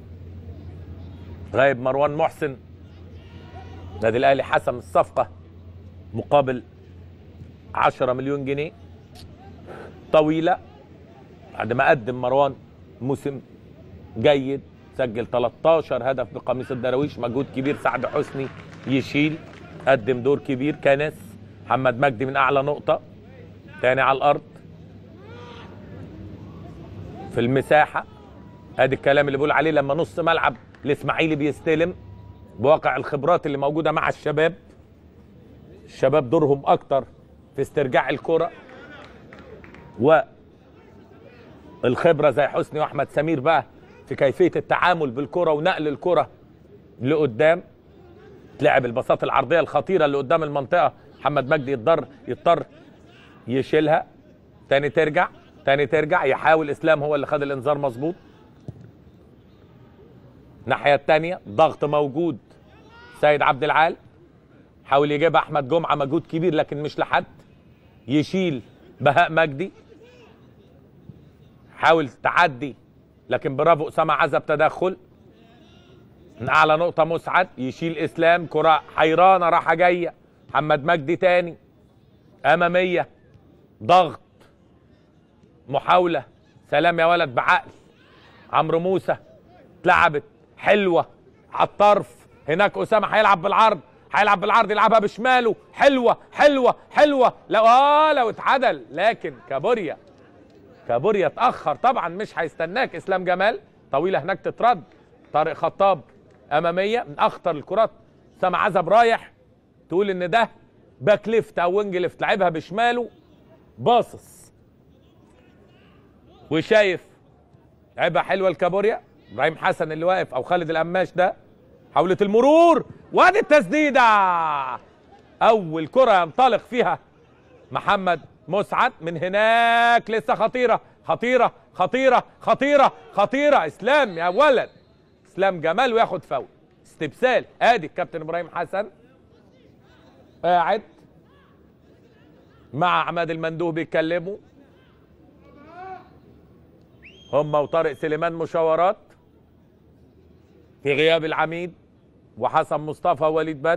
غايب مروان محسن النادي الاهلي حسم الصفقه مقابل 10 مليون جنيه طويله بعد ما قدم مروان موسم جيد سجل 13 هدف بقميص الدراويش مجهود كبير سعد حسني يشيل قدم دور كبير كنس محمد مجدي من اعلى نقطه تاني على الارض في المساحه ادي الكلام اللي بقول عليه لما نص ملعب الاسماعيلي بيستلم بواقع الخبرات اللي موجوده مع الشباب الشباب دورهم اكتر في استرجاع الكره و الخبره زي حسني واحمد سمير بقى في كيفيه التعامل بالكره ونقل الكره لقدام تلعب البساط العرضيه الخطيره اللي قدام المنطقه محمد مجدي يضطر يضطر يشيلها تاني ترجع تاني ترجع يحاول اسلام هو اللي خد الانذار مظبوط الناحيه الثانيه ضغط موجود سيد عبد العال حاول يجيبها احمد جمعه مجهود كبير لكن مش لحد يشيل بهاء مجدي حاول تعدي لكن برافو اسامه عزب تدخل من اعلى نقطه مسعد يشيل اسلام كره حيرانه راحه جايه محمد مجدي تاني اماميه ضغط محاوله سلام يا ولد بعقل عمرو موسى اتلعبت حلوه على الطرف هناك اسامه هيلعب بالعرض هيلعب بالعرض يلعبها بشماله حلوه حلوه حلوه لو اه لو اتعدل لكن كابوريا كابوريا اتاخر طبعا مش هيستناك اسلام جمال طويله هناك تترد طارق خطاب اماميه من اخطر الكرات سامع عزب رايح تقول ان ده باك ليفت او وينج ليفت لعبها بشماله باصص وشايف لعبها حلوه الكابوريا ابراهيم حسن اللي واقف او خالد القماش ده حاولة المرور وادي التسديده اول كره ينطلق فيها محمد مسعد من هناك لسه خطيره خطيره خطيره خطيره خطيره اسلام يا ولد اسلام جمال وياخد فاول استبسال ادي الكابتن ابراهيم حسن قاعد مع عماد المندوب بيتكلموا هم وطارق سليمان مشاورات في غياب العميد وحسن مصطفى ووليد بدر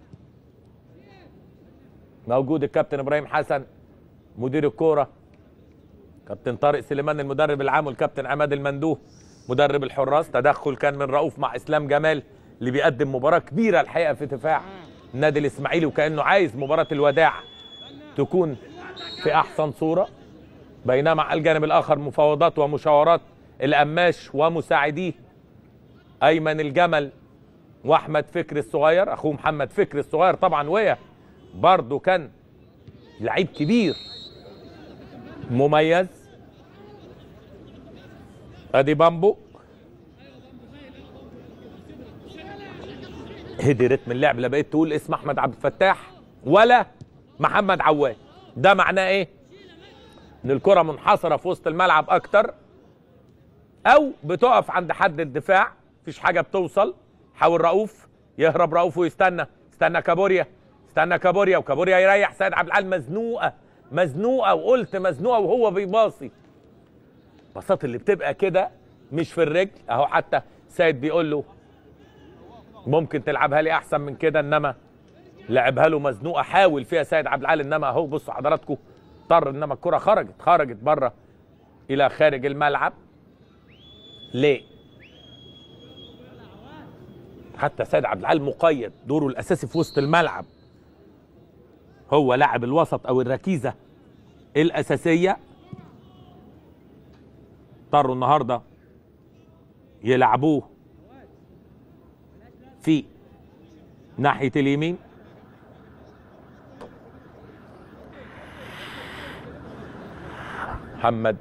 موجود الكابتن ابراهيم حسن مدير الكوره كابتن طارق سليمان المدرب العام والكابتن عماد المندوه مدرب الحراس تدخل كان من رؤوف مع اسلام جمال اللي بيقدم مباراه كبيره الحقيقه في دفاع النادي الاسماعيلي وكانه عايز مباراه الوداع تكون في احسن صوره بينما على الجانب الاخر مفاوضات ومشاورات القماش ومساعديه ايمن الجمل واحمد فكري الصغير اخوه محمد فكري الصغير طبعا ويا برضه كان لعيب كبير مميز ادي بامبو هدي رتم اللعب لا بقيت تقول اسم احمد عبد الفتاح ولا محمد عواد ده معناه ايه ان الكره منحصره في وسط الملعب اكتر او بتقف عند حد الدفاع مفيش حاجه بتوصل حاول رؤوف يهرب رؤوف ويستنى استنى كابوريا استنى كابوريا وكابوريا يريح سيد عبد العال مزنوقه مزنوقه وقلت مزنوقه وهو بيباصي بساط اللي بتبقى كده مش في الرجل اهو حتى سيد بيقول له ممكن تلعبها لي احسن من كده انما لعبها له مزنوقه حاول فيها سيد عبد العال انما اهو بصوا حضراتكم اضطر انما الكره خرجت خرجت بره الى خارج الملعب ليه حتى سيد عبد العال مقيد دوره الاساسي في وسط الملعب هو لاعب الوسط او الركيزه الاساسيه اضطروا النهارده يلعبوه في ناحيه اليمين محمد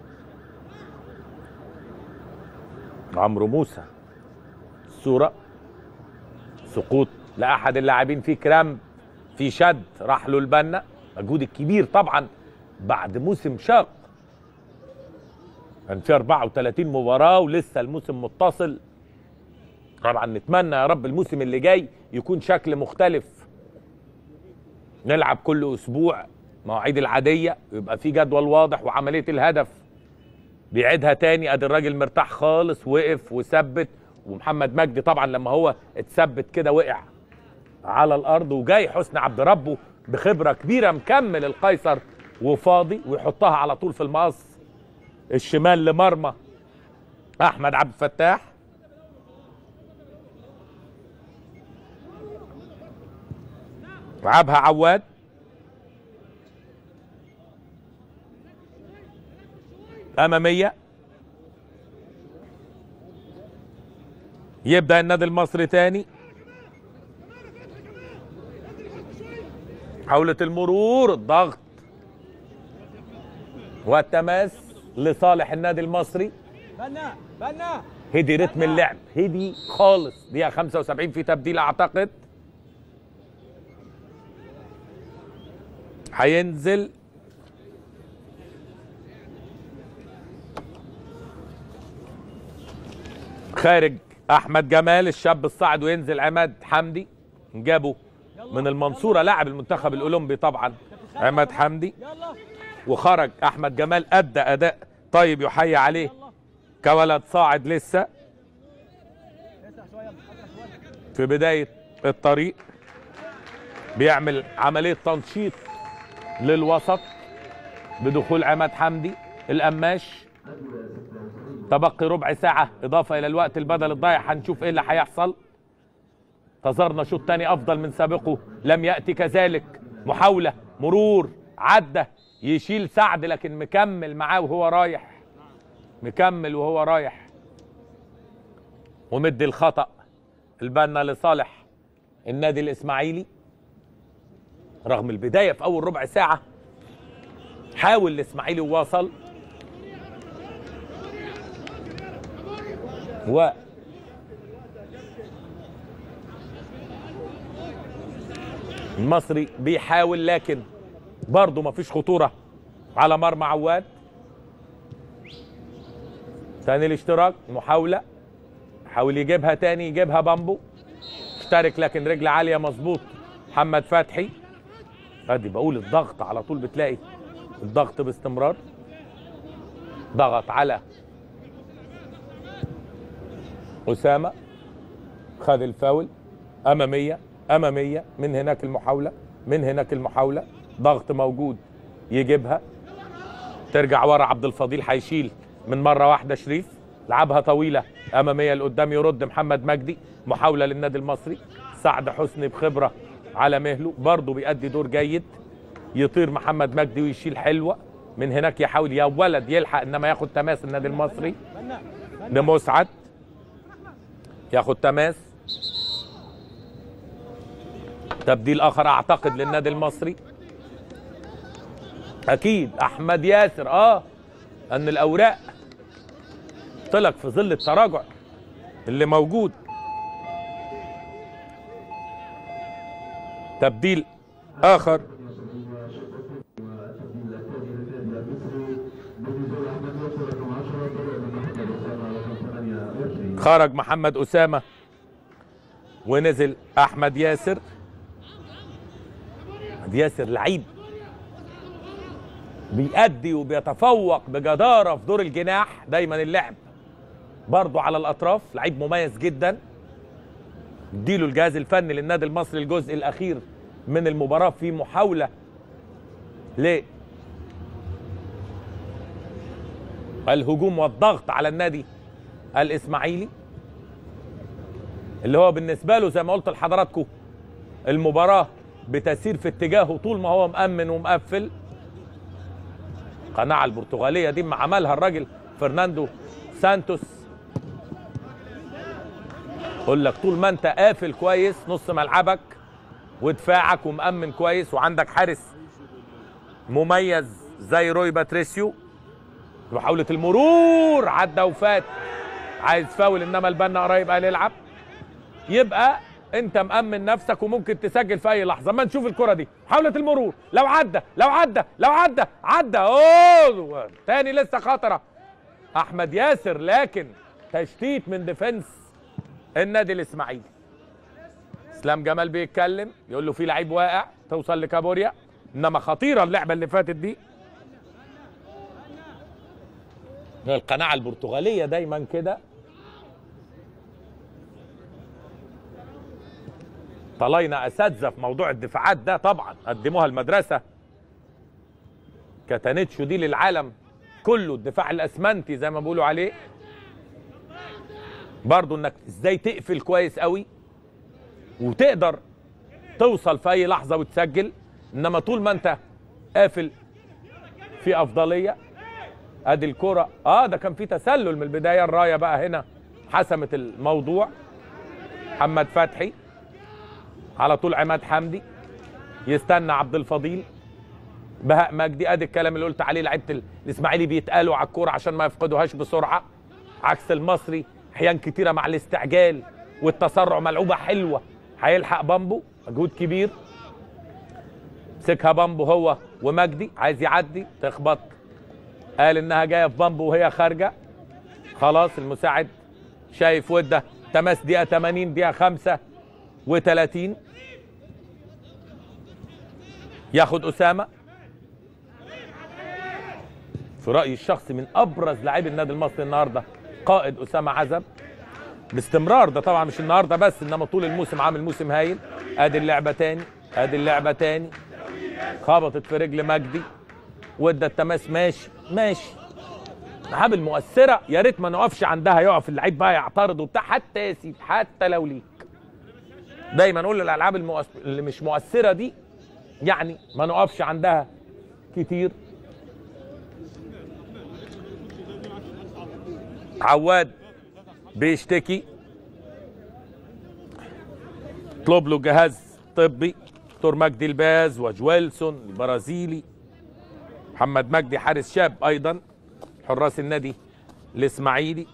عمرو موسى الصورة سقوط لأحد اللاعبين في كرامب في شد راح له البنا مجهود الكبير طبعا بعد موسم شاق كان في 34 مباراة ولسه الموسم متصل طبعا نتمنى يا رب الموسم اللي جاي يكون شكل مختلف نلعب كل اسبوع مواعيد العاديه يبقى في جدول واضح وعمليه الهدف بيعيدها تاني ادي الراجل مرتاح خالص وقف وثبت ومحمد مجدي طبعا لما هو اتثبت كده وقع على الارض وجاي حسني عبد ربه بخبره كبيره مكمل القيصر وفاضي ويحطها على طول في المقص الشمال لمرمى احمد عبد الفتاح لعبها عواد اماميه يبدا النادي المصري تاني حاولة المرور الضغط والتماس لصالح النادي المصري بنا بنا هدي رتم اللعب هدي خالص دقيقة 75 في تبديل اعتقد هينزل خارج احمد جمال الشاب الصاعد وينزل عماد حمدي جابه من المنصوره لاعب المنتخب الاولمبي طبعا عماد حمدي يلا وخرج احمد جمال ادى اداء طيب يحيى عليه كولد صاعد لسه اسرع شويه اسرع شويه في بدايه الطريق بيعمل عمليه تنشيط للوسط بدخول عماد حمدي القماش تبقي ربع ساعة إضافة إلى الوقت البدل الضايع هنشوف إيه اللي هيحصل انتظرنا شوط تاني أفضل من سابقه لم يأتي كذلك محاولة مرور عدى يشيل سعد لكن مكمل معاه وهو رايح مكمل وهو رايح ومدي الخطأ البنا لصالح النادي الإسماعيلي رغم البداية في أول ربع ساعة حاول الإسماعيلي وواصل و المصري بيحاول لكن برضه مفيش خطورة على مرمى عواد تاني الاشتراك محاولة حاول يجيبها تاني يجيبها بامبو اشترك لكن رجل عالية مظبوط محمد فتحي ادي بقول الضغط على طول بتلاقي الضغط باستمرار ضغط على أسامة خد الفاول أمامية أمامية من هناك المحاولة من هناك المحاولة ضغط موجود يجيبها ترجع ورا عبد الفضيل هيشيل من مرة واحدة شريف لعبها طويلة أمامية لقدام يرد محمد مجدي محاولة للنادي المصري سعد حسني بخبرة على مهله برضه بيأدي دور جيد يطير محمد مجدي ويشيل حلوة من هناك يحاول يا ولد يلحق انما ياخد تماس النادي المصري بنا لمسعد ياخد تماس تبديل اخر اعتقد للنادي المصري اكيد احمد ياسر اه ان الاوراق طلق في ظل التراجع اللي موجود تبديل اخر خرج محمد أسامة ونزل أحمد ياسر أحمد ياسر لعيب بيأدي وبيتفوق بجدارة في دور الجناح دايما اللعب برضه على الأطراف لعيب مميز جدا اديله الجهاز الفني للنادي المصري الجزء الأخير من المباراة في محاولة ل الهجوم والضغط على النادي الاسماعيلي اللي هو بالنسبه له زي ما قلت لحضراتكم المباراه بتسير في اتجاهه طول ما هو مأمن ومقفل القناعه البرتغاليه دي ما عملها الراجل فرناندو سانتوس يقول لك طول ما انت قافل كويس نص ملعبك ودفاعك ومأمن كويس وعندك حارس مميز زي روي باتريسيو محاولة المرور عدى وفات عايز فاول انما البنا قريب قال يلعب يبقى انت مأمن نفسك وممكن تسجل في اي لحظة ما نشوف الكرة دي محاولة المرور لو عدى لو عدى لو عدى عدى اوه تاني لسه خطرة احمد ياسر لكن تشتيت من ديفنس النادي الاسماعيلي اسلام جمال بيتكلم يقول له في لعيب واقع توصل لكابوريا انما خطيره اللعبه اللي فاتت دي القناعه البرتغاليه دايما كده طلعنا اساتذه في موضوع الدفاعات ده طبعا قدموها المدرسه كاتانيتشو دي للعالم كله الدفاع الاسمنتي زي ما بيقولوا عليه برضو انك ازاي تقفل كويس قوي وتقدر توصل في اي لحظه وتسجل انما طول ما انت قافل في افضليه ادي الكره اه ده كان في تسلل من البدايه الرايه بقى هنا حسمت الموضوع محمد فتحي على طول عماد حمدي يستنى عبد الفضيل بهاء مجدي ادي الكلام اللي قلت عليه لعيبه ال- الاسماعيلي بيتقالوا على الكوره عشان ما يفقدوهاش بسرعه عكس المصري احيان كتيره مع الاستعجال والتسرع ملعوبه حلوه هيلحق بامبو مجهود كبير مسكها بامبو هو ومجدي عايز يعدي تخبط قال انها جايه في بامبو وهي خارجه خلاص المساعد شايف وده تماس دقيقه 80 دقيقه 35 ياخد اسامه في رايي الشخصي من ابرز لاعبي النادي المصري النهارده قائد اسامه عزب باستمرار ده طبعا مش النهارده بس انما طول الموسم عامل موسم هايل ادي اللعبه تاني ادي اللعبه تاني خبطت في رجل مجدي وادى التماس ماشي ماشي الالعاب المؤثره يا ريت ما نقفش عندها يقف اللعيب بقى يعترض وبتاع حتى يا سيدي حتى لو ليك دايما نقول الالعاب المؤث... اللي مش مؤثره دي يعني ما نقفش عندها كتير عواد بيشتكي طلب له جهاز طبي دكتور مجدي الباز وجويلسون البرازيلي محمد مجدي حارس شاب ايضا حراس النادي الاسماعيلي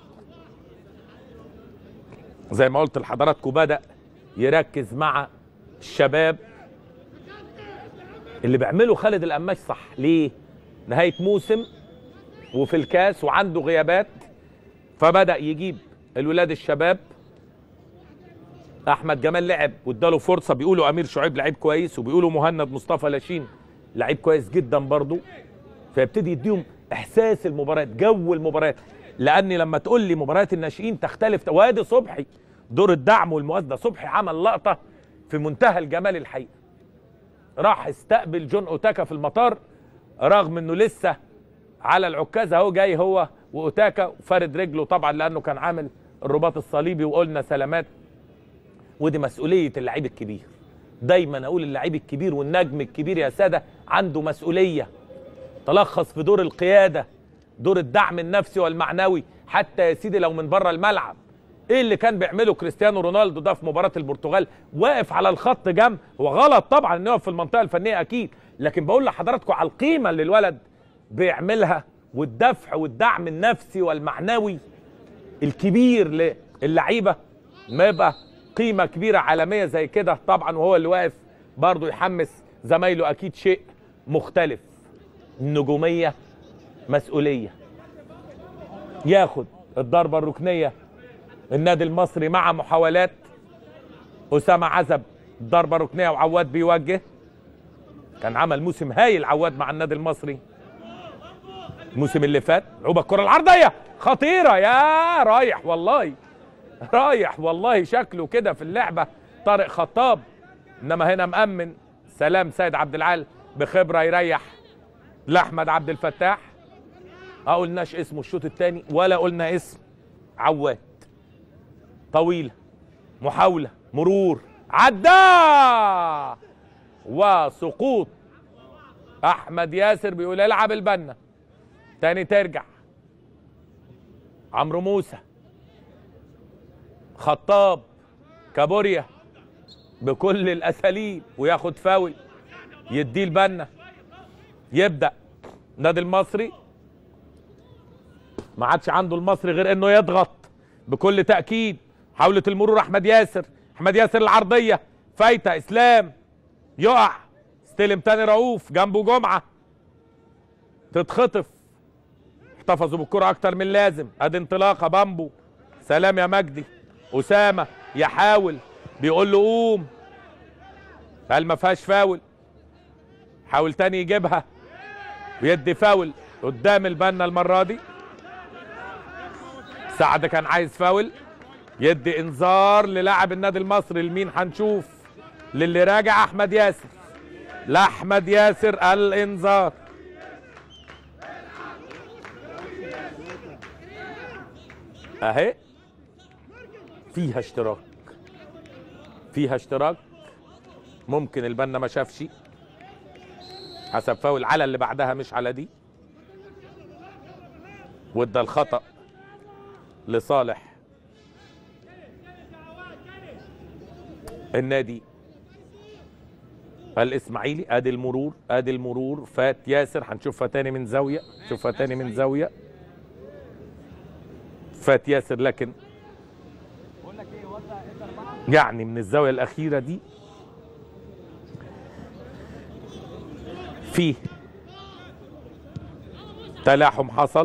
زي ما قلت لحضراتكم بدا يركز مع الشباب اللي بيعمله خالد القماش صح ليه نهايه موسم وفي الكاس وعنده غيابات فبدا يجيب الولاد الشباب احمد جمال لعب واداله فرصه بيقولوا امير شعيب لعيب كويس وبيقولوا مهند مصطفى لاشين لعيب كويس جدا برضه فيبتدي يديهم احساس المباريات جو المباريات لاني لما تقول لي مباريات الناشئين تختلف وادي صبحي دور الدعم والموازنه صبحي عمل لقطه في منتهى الجمال الحقيقه راح استقبل جون اوتاكا في المطار رغم انه لسه على العكاز اهو جاي هو واوتاكا فارد رجله طبعا لانه كان عامل الرباط الصليبي وقلنا سلامات ودي مسؤوليه اللعيب الكبير دايما اقول اللعيب الكبير والنجم الكبير يا ساده عنده مسؤوليه تلخص في دور القياده دور الدعم النفسي والمعنوي حتى يا سيدي لو من بره الملعب ايه اللي كان بيعمله كريستيانو رونالدو ده في مباراه البرتغال واقف على الخط جنب هو غلط طبعا انه يقف في المنطقه الفنيه اكيد لكن بقول لحضراتكم على القيمه اللي الولد بيعملها والدفع والدعم النفسي والمعنوي الكبير للعيبه ما يبقى قيمه كبيره عالميه زي كده طبعا وهو اللي واقف برضه يحمس زمايله اكيد شيء مختلف النجوميه مسؤوليه ياخد الضربه الركنيه النادي المصري مع محاولات اسامه عزب ضربه ركنيه وعواد بيوجه كان عمل موسم هايل عواد مع النادي المصري الموسم اللي فات لعوبه الكره العرضيه خطيره يا رايح والله رايح والله شكله كده في اللعبه طارق خطاب انما هنا مأمن سلام سيد عبد العال بخبره يريح لاحمد عبد الفتاح ما قلناش اسمه الشوط الثاني ولا قلنا اسم عواد طويله محاوله مرور عدى وسقوط احمد ياسر بيقول العب البنا تاني ترجع عمرو موسى خطاب كابوريا بكل الاساليب وياخد فاول يديه البنا يبدا النادي المصري ما عادش عنده المصري غير انه يضغط بكل تاكيد حاولة المرور احمد ياسر احمد ياسر العرضيه فايته اسلام يقع استلم تاني رؤوف جنبه جمعه تتخطف احتفظوا بالكرة اكتر من لازم ادي انطلاقه بامبو سلام يا مجدي اسامه يحاول بيقول له قوم قال ما فيهاش فاول حاول تاني يجيبها ويدي فاول قدام البنا المره دي سعد كان عايز فاول يدي انذار للاعب النادي المصري لمين هنشوف للي راجع احمد ياسر لاحمد ياسر الانذار اهي فيها اشتراك فيها اشتراك ممكن البنا ما شافش حسب فاول على اللي بعدها مش على دي وادى الخطأ لصالح النادي الاسماعيلي ادي المرور ادي المرور فات ياسر هنشوفها تاني من زاويه شوفها تاني من زاويه فات ياسر لكن بقول لك ايه وضع انت اربعه يعني من الزاويه الاخيره دي فيه تلاحم حصل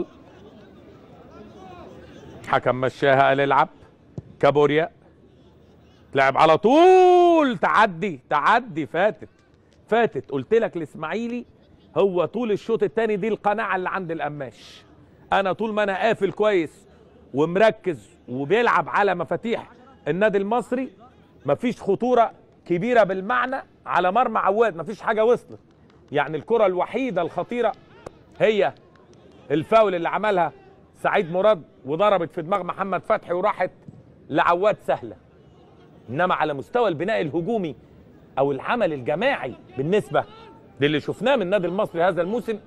حكم مشاها قال العب كابوريا لعب على طول تعدي تعدي فاتت فاتت قلت لك الاسماعيلي هو طول الشوط الثاني دي القناعه اللي عند القماش انا طول ما انا قافل كويس ومركز وبيلعب على مفاتيح النادي المصري مفيش خطوره كبيره بالمعنى على مرمى عواد مفيش حاجه وصلت يعني الكره الوحيده الخطيره هي الفاول اللي عملها سعيد مراد وضربت في دماغ محمد فتحي وراحت لعواد سهله انما على مستوى البناء الهجومي او العمل الجماعي بالنسبه للي شفناه من النادي المصري هذا الموسم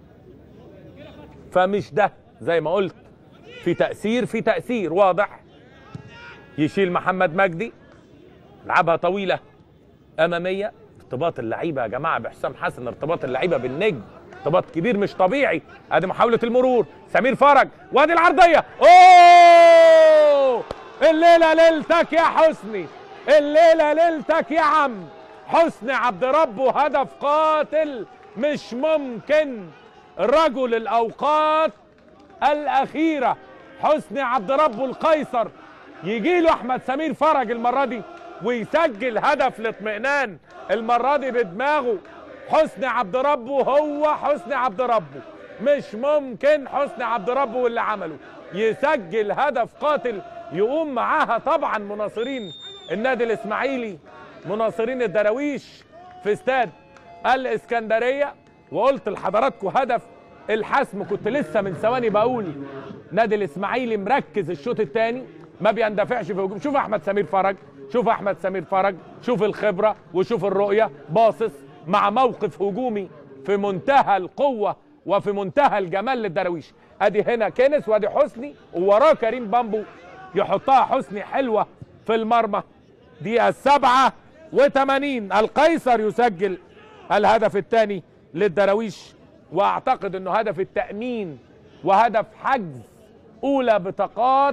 فمش ده زي ما قلت في تاثير في تاثير واضح يشيل محمد مجدي لعبها طويله اماميه ارتباط اللعيبه يا جماعه بحسام حسن ارتباط اللعيبه بالنجم ارتباط كبير مش طبيعي ادي محاوله المرور سمير فرج وادي العرضيه اوه الليله ليلتك يا حسني الليله ليلتك يا عم حسني عبد ربه هدف قاتل مش ممكن رجل الاوقات الاخيره حسني عبد ربه القيصر يجي له احمد سمير فرج المره دي ويسجل هدف الاطمئنان المره دي بدماغه حسني عبد ربه هو حسني عبد ربه مش ممكن حسني عبد ربه واللي عمله يسجل هدف قاتل يقوم معاها طبعا مناصرين النادي الاسماعيلي مناصرين الدراويش في استاد الاسكندريه وقلت لحضراتكم هدف الحسم كنت لسه من ثواني بقول نادي الاسماعيلي مركز الشوط الثاني ما بيندفعش في هجوم شوف احمد سمير فرج شوف احمد سمير فرج شوف الخبره وشوف الرؤيه باصص مع موقف هجومي في منتهى القوه وفي منتهى الجمال للدراويش ادي هنا كينس وادي حسني ووراه كريم بامبو يحطها حسني حلوه في المرمى دي السبعة وثمانين القيصر يسجل الهدف الثاني للدراويش واعتقد انه هدف التأمين وهدف حجز اولى بطاقات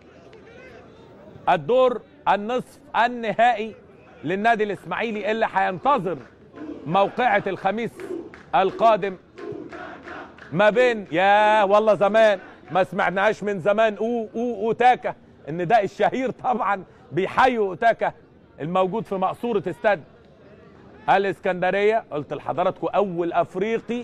الدور النصف النهائي للنادي الاسماعيلي اللي هينتظر موقعة الخميس القادم ما بين يا والله زمان ما سمعناهاش من زمان او او اوتاكا ان ده الشهير طبعا بيحيوا اوتاكا الموجود في مقصورة استاد الاسكندرية قلت لحضراتكم اول افريقي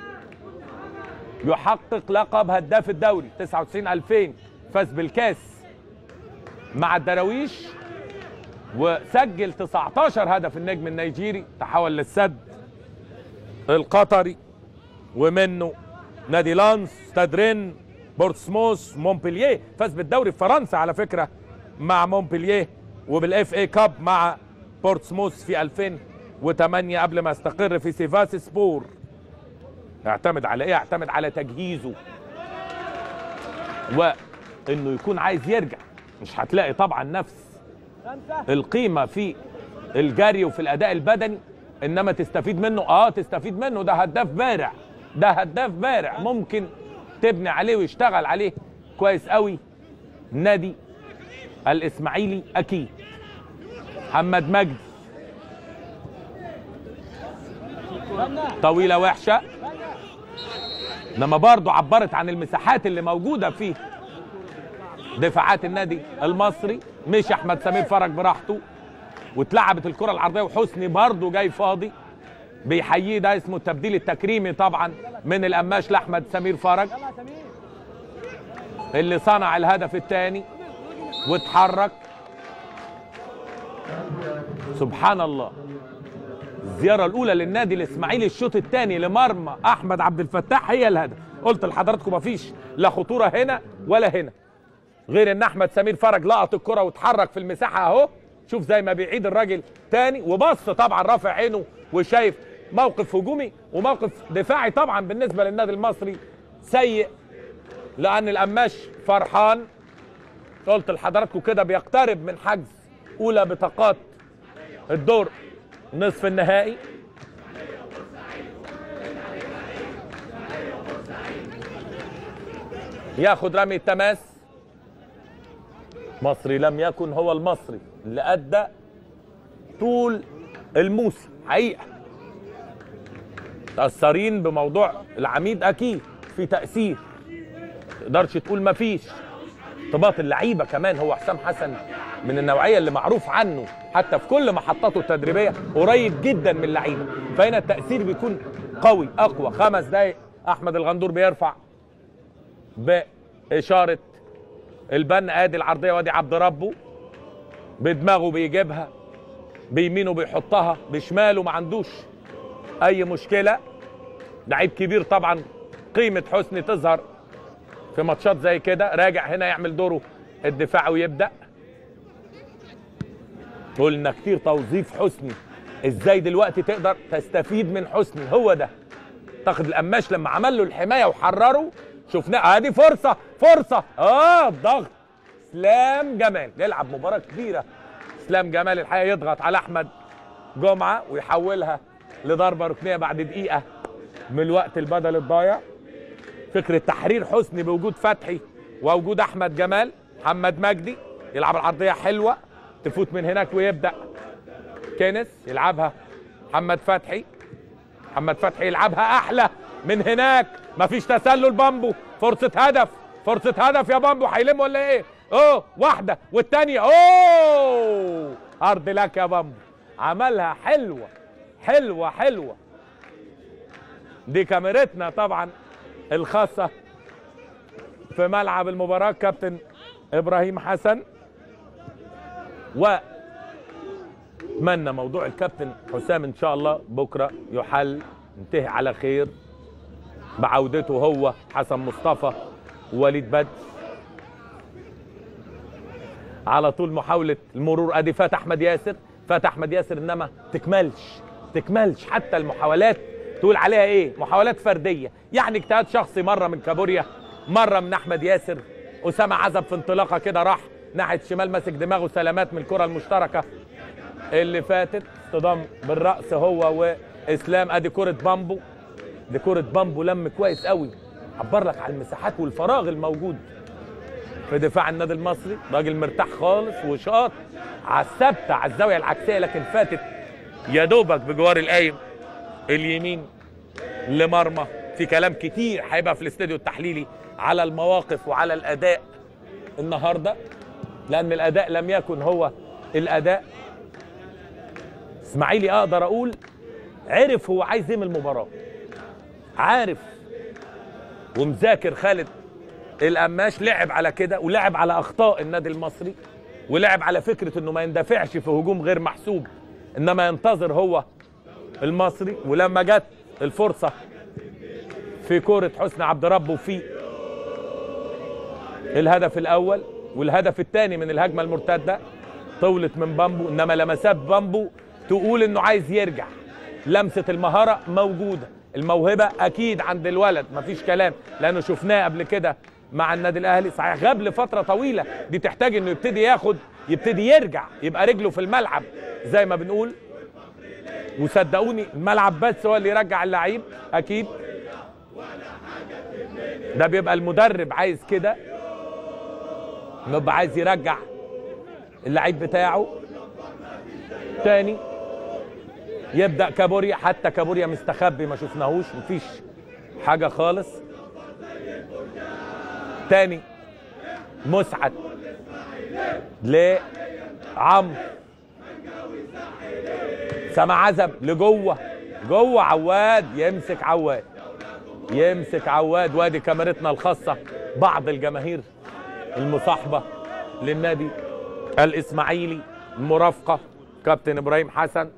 يحقق لقب هداف الدوري 99 2000 فاز بالكاس مع الدراويش وسجل 19 هدف النجم النيجيري تحول للسد القطري ومنه نادي لانس ستادرين بورتسموس مونبلييه فاز بالدوري في فرنسا على فكره مع مونبلييه وبالاف اي كاب مع بورتسموس في 2008 قبل ما استقر في سيفاس سبور اعتمد على ايه اعتمد على تجهيزه وانه يكون عايز يرجع مش هتلاقي طبعا نفس خمسه القيمه في الجري وفي الاداء البدني انما تستفيد منه اه تستفيد منه ده هداف بارع ده هداف بارع ممكن تبني عليه ويشتغل عليه كويس قوي نادي الاسماعيلي اكيد محمد مجدي طويله وحشه انما برضه عبرت عن المساحات اللي موجوده في دفاعات النادي المصري مش احمد سمير فرج براحته واتلعبت الكره العرضيه وحسني برضه جاي فاضي بيحييه ده اسمه التبديل التكريمي طبعا من القماش لاحمد سمير فرج اللي صنع الهدف الثاني واتحرك سبحان الله الزياره الاولى للنادي الاسماعيلي الشوط الثاني لمرمى احمد عبد الفتاح هي الهدف قلت لحضراتكم مفيش لا خطوره هنا ولا هنا غير ان احمد سمير فرج لقط الكره واتحرك في المساحه اهو شوف زي ما بيعيد الراجل تاني وبص طبعا رافع عينه وشايف موقف هجومي وموقف دفاعي طبعا بالنسبه للنادي المصري سيء لان القماش فرحان قلت لحضراتكم كده بيقترب من حجز اولى بطاقات الدور نصف النهائي ياخد رمي التماس مصري لم يكن هو المصري اللي ادى طول الموسم حقيقه تأثرين بموضوع العميد اكيد في تأثير تقدرش تقول مفيش ارتباط اللعيبه كمان هو حسام حسن من النوعيه اللي معروف عنه حتى في كل محطاته التدريبيه قريب جدا من اللعيبه فهنا التاثير بيكون قوي اقوى خمس دقائق احمد الغندور بيرفع باشاره البن ادي العرضيه وادي عبد ربه بدماغه بيجيبها بيمينه بيحطها بشماله ما عندوش اي مشكله لعيب كبير طبعا قيمه حسني تظهر في ماتشات زي كده راجع هنا يعمل دوره الدفاعي ويبدا قلنا كتير توظيف حسني ازاي دلوقتي تقدر تستفيد من حسني هو ده اعتقد القماش لما عمل له الحمايه وحرره شفناه ادي فرصه فرصه اه الضغط اسلام جمال يلعب مباراه كبيره اسلام جمال الحقيقه يضغط على احمد جمعه ويحولها لضربه ركنيه بعد دقيقه من الوقت البدل الضايع فكره تحرير حسني بوجود فتحي ووجود احمد جمال محمد مجدي يلعب العرضيه حلوه تفوت من هناك ويبدا كينس يلعبها محمد فتحي محمد فتحي يلعبها احلى من هناك مفيش تسلل بامبو فرصه هدف فرصه هدف يا بامبو هيلم ولا ايه اوه واحده والثانيه اوه عرض لك يا بامبو عملها حلوه حلوه حلوه دي كاميرتنا طبعا الخاصه في ملعب المباراه كابتن ابراهيم حسن و اتمنى موضوع الكابتن حسام ان شاء الله بكره يحل ينتهي على خير بعودته هو حسن مصطفى ووليد بدر على طول محاولة المرور ادي فات احمد ياسر فات احمد ياسر انما تكملش تكملش حتى المحاولات تقول عليها ايه محاولات فردية يعني اجتهاد شخصي مرة من كابوريا مرة من احمد ياسر اسامة عزب في انطلاقة كده راح ناحية شمال ماسك دماغه سلامات من الكرة المشتركة اللي فاتت اصطدام بالرأس هو واسلام ادي كرة بامبو دي كرة بامبو لم كويس قوي عبر لك على المساحات والفراغ الموجود في دفاع النادي المصري راجل مرتاح خالص وشاط على الثابته على الزاويه العكسيه لكن فاتت يا دوبك بجوار القايم اليمين لمرمى في كلام كتير هيبقى في الاستوديو التحليلي على المواقف وعلى الاداء النهارده لان الاداء لم يكن هو الاداء اسماعيلي اقدر اقول عرف هو عايز ايه من المباراه عارف ومذاكر خالد القماش لعب على كده ولعب على اخطاء النادي المصري ولعب على فكره انه ما يندفعش في هجوم غير محسوب انما ينتظر هو المصري ولما جت الفرصه في كوره حسني عبد ربه في الهدف الاول والهدف الثاني من الهجمه المرتده طولت من بامبو انما لمسات بامبو تقول انه عايز يرجع لمسه المهاره موجوده الموهبه اكيد عند الولد مفيش كلام لانه شفناه قبل كده مع النادي الاهلي صحيح غاب لفتره طويله دي تحتاج انه يبتدي ياخد يبتدي يرجع يبقى رجله في الملعب زي ما بنقول وصدقوني الملعب بس هو اللي يرجع اللعيب اكيد ده بيبقى المدرب عايز كده بيبقى عايز يرجع اللعيب بتاعه تاني يبدا كابوريا حتى كابوريا مستخبي ما شفناهوش مفيش حاجه خالص تاني مسعد لعمرو سما عزب لجوه جوه عواد يمسك عواد يمسك عواد وادي كاميرتنا الخاصه بعض الجماهير المصاحبه للنادي الاسماعيلي المرافقه كابتن ابراهيم حسن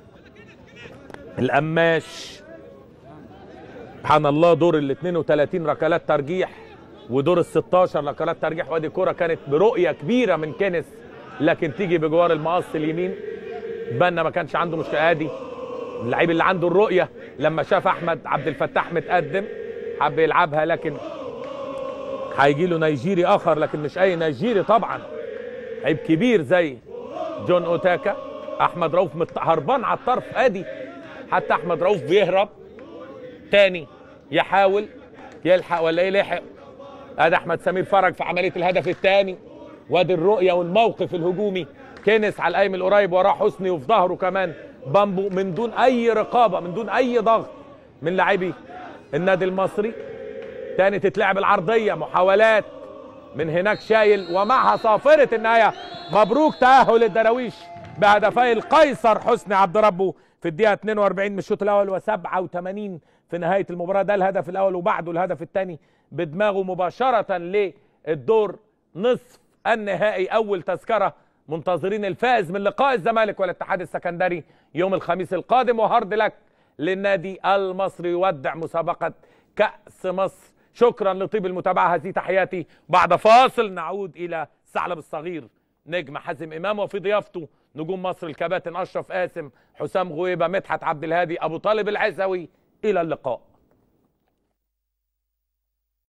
القماش سبحان الله دور ال 32 ركلات ترجيح ودور ال 16 ركلات ترجيح وادي كرة كانت برؤية كبيرة من كنس لكن تيجي بجوار المقص اليمين بنا ما كانش عنده مشكلة ادي اللعيب اللي عنده الرؤية لما شاف احمد عبد الفتاح متقدم حب يلعبها لكن هيجي له نيجيري اخر لكن مش اي نيجيري طبعا لعيب كبير زي جون اوتاكا احمد رؤوف مت- هربان على الطرف ادي حتى احمد رؤوف بيهرب تاني يحاول يلحق ولا يلحق ادي احمد سمير فرج في عمليه الهدف الثاني وادي الرؤيه والموقف الهجومي كنس على القايم القريب وراه حسني وفي ظهره كمان بامبو من دون اي رقابه من دون اي ضغط من لاعبي النادي المصري تاني تتلعب العرضيه محاولات من هناك شايل ومعها صافره النهايه مبروك تاهل الدراويش بهدفي القيصر حسني عبد ربه في الدقيقه 42 من الشوط الاول و87 في نهايه المباراه ده الهدف الاول وبعده الهدف الثاني بدماغه مباشره للدور نصف النهائي اول تذكره منتظرين الفائز من لقاء الزمالك والاتحاد السكندري يوم الخميس القادم وهارد لك للنادي المصري يودع مسابقه كاس مصر شكرا لطيب المتابعه هذه تحياتي بعد فاصل نعود الى الثعلب الصغير نجم حازم امام وفي ضيافته نجوم مصر الكباتن اشرف قاسم حسام غويبه مدحت عبد الهادي ابو طالب العزوي الى اللقاء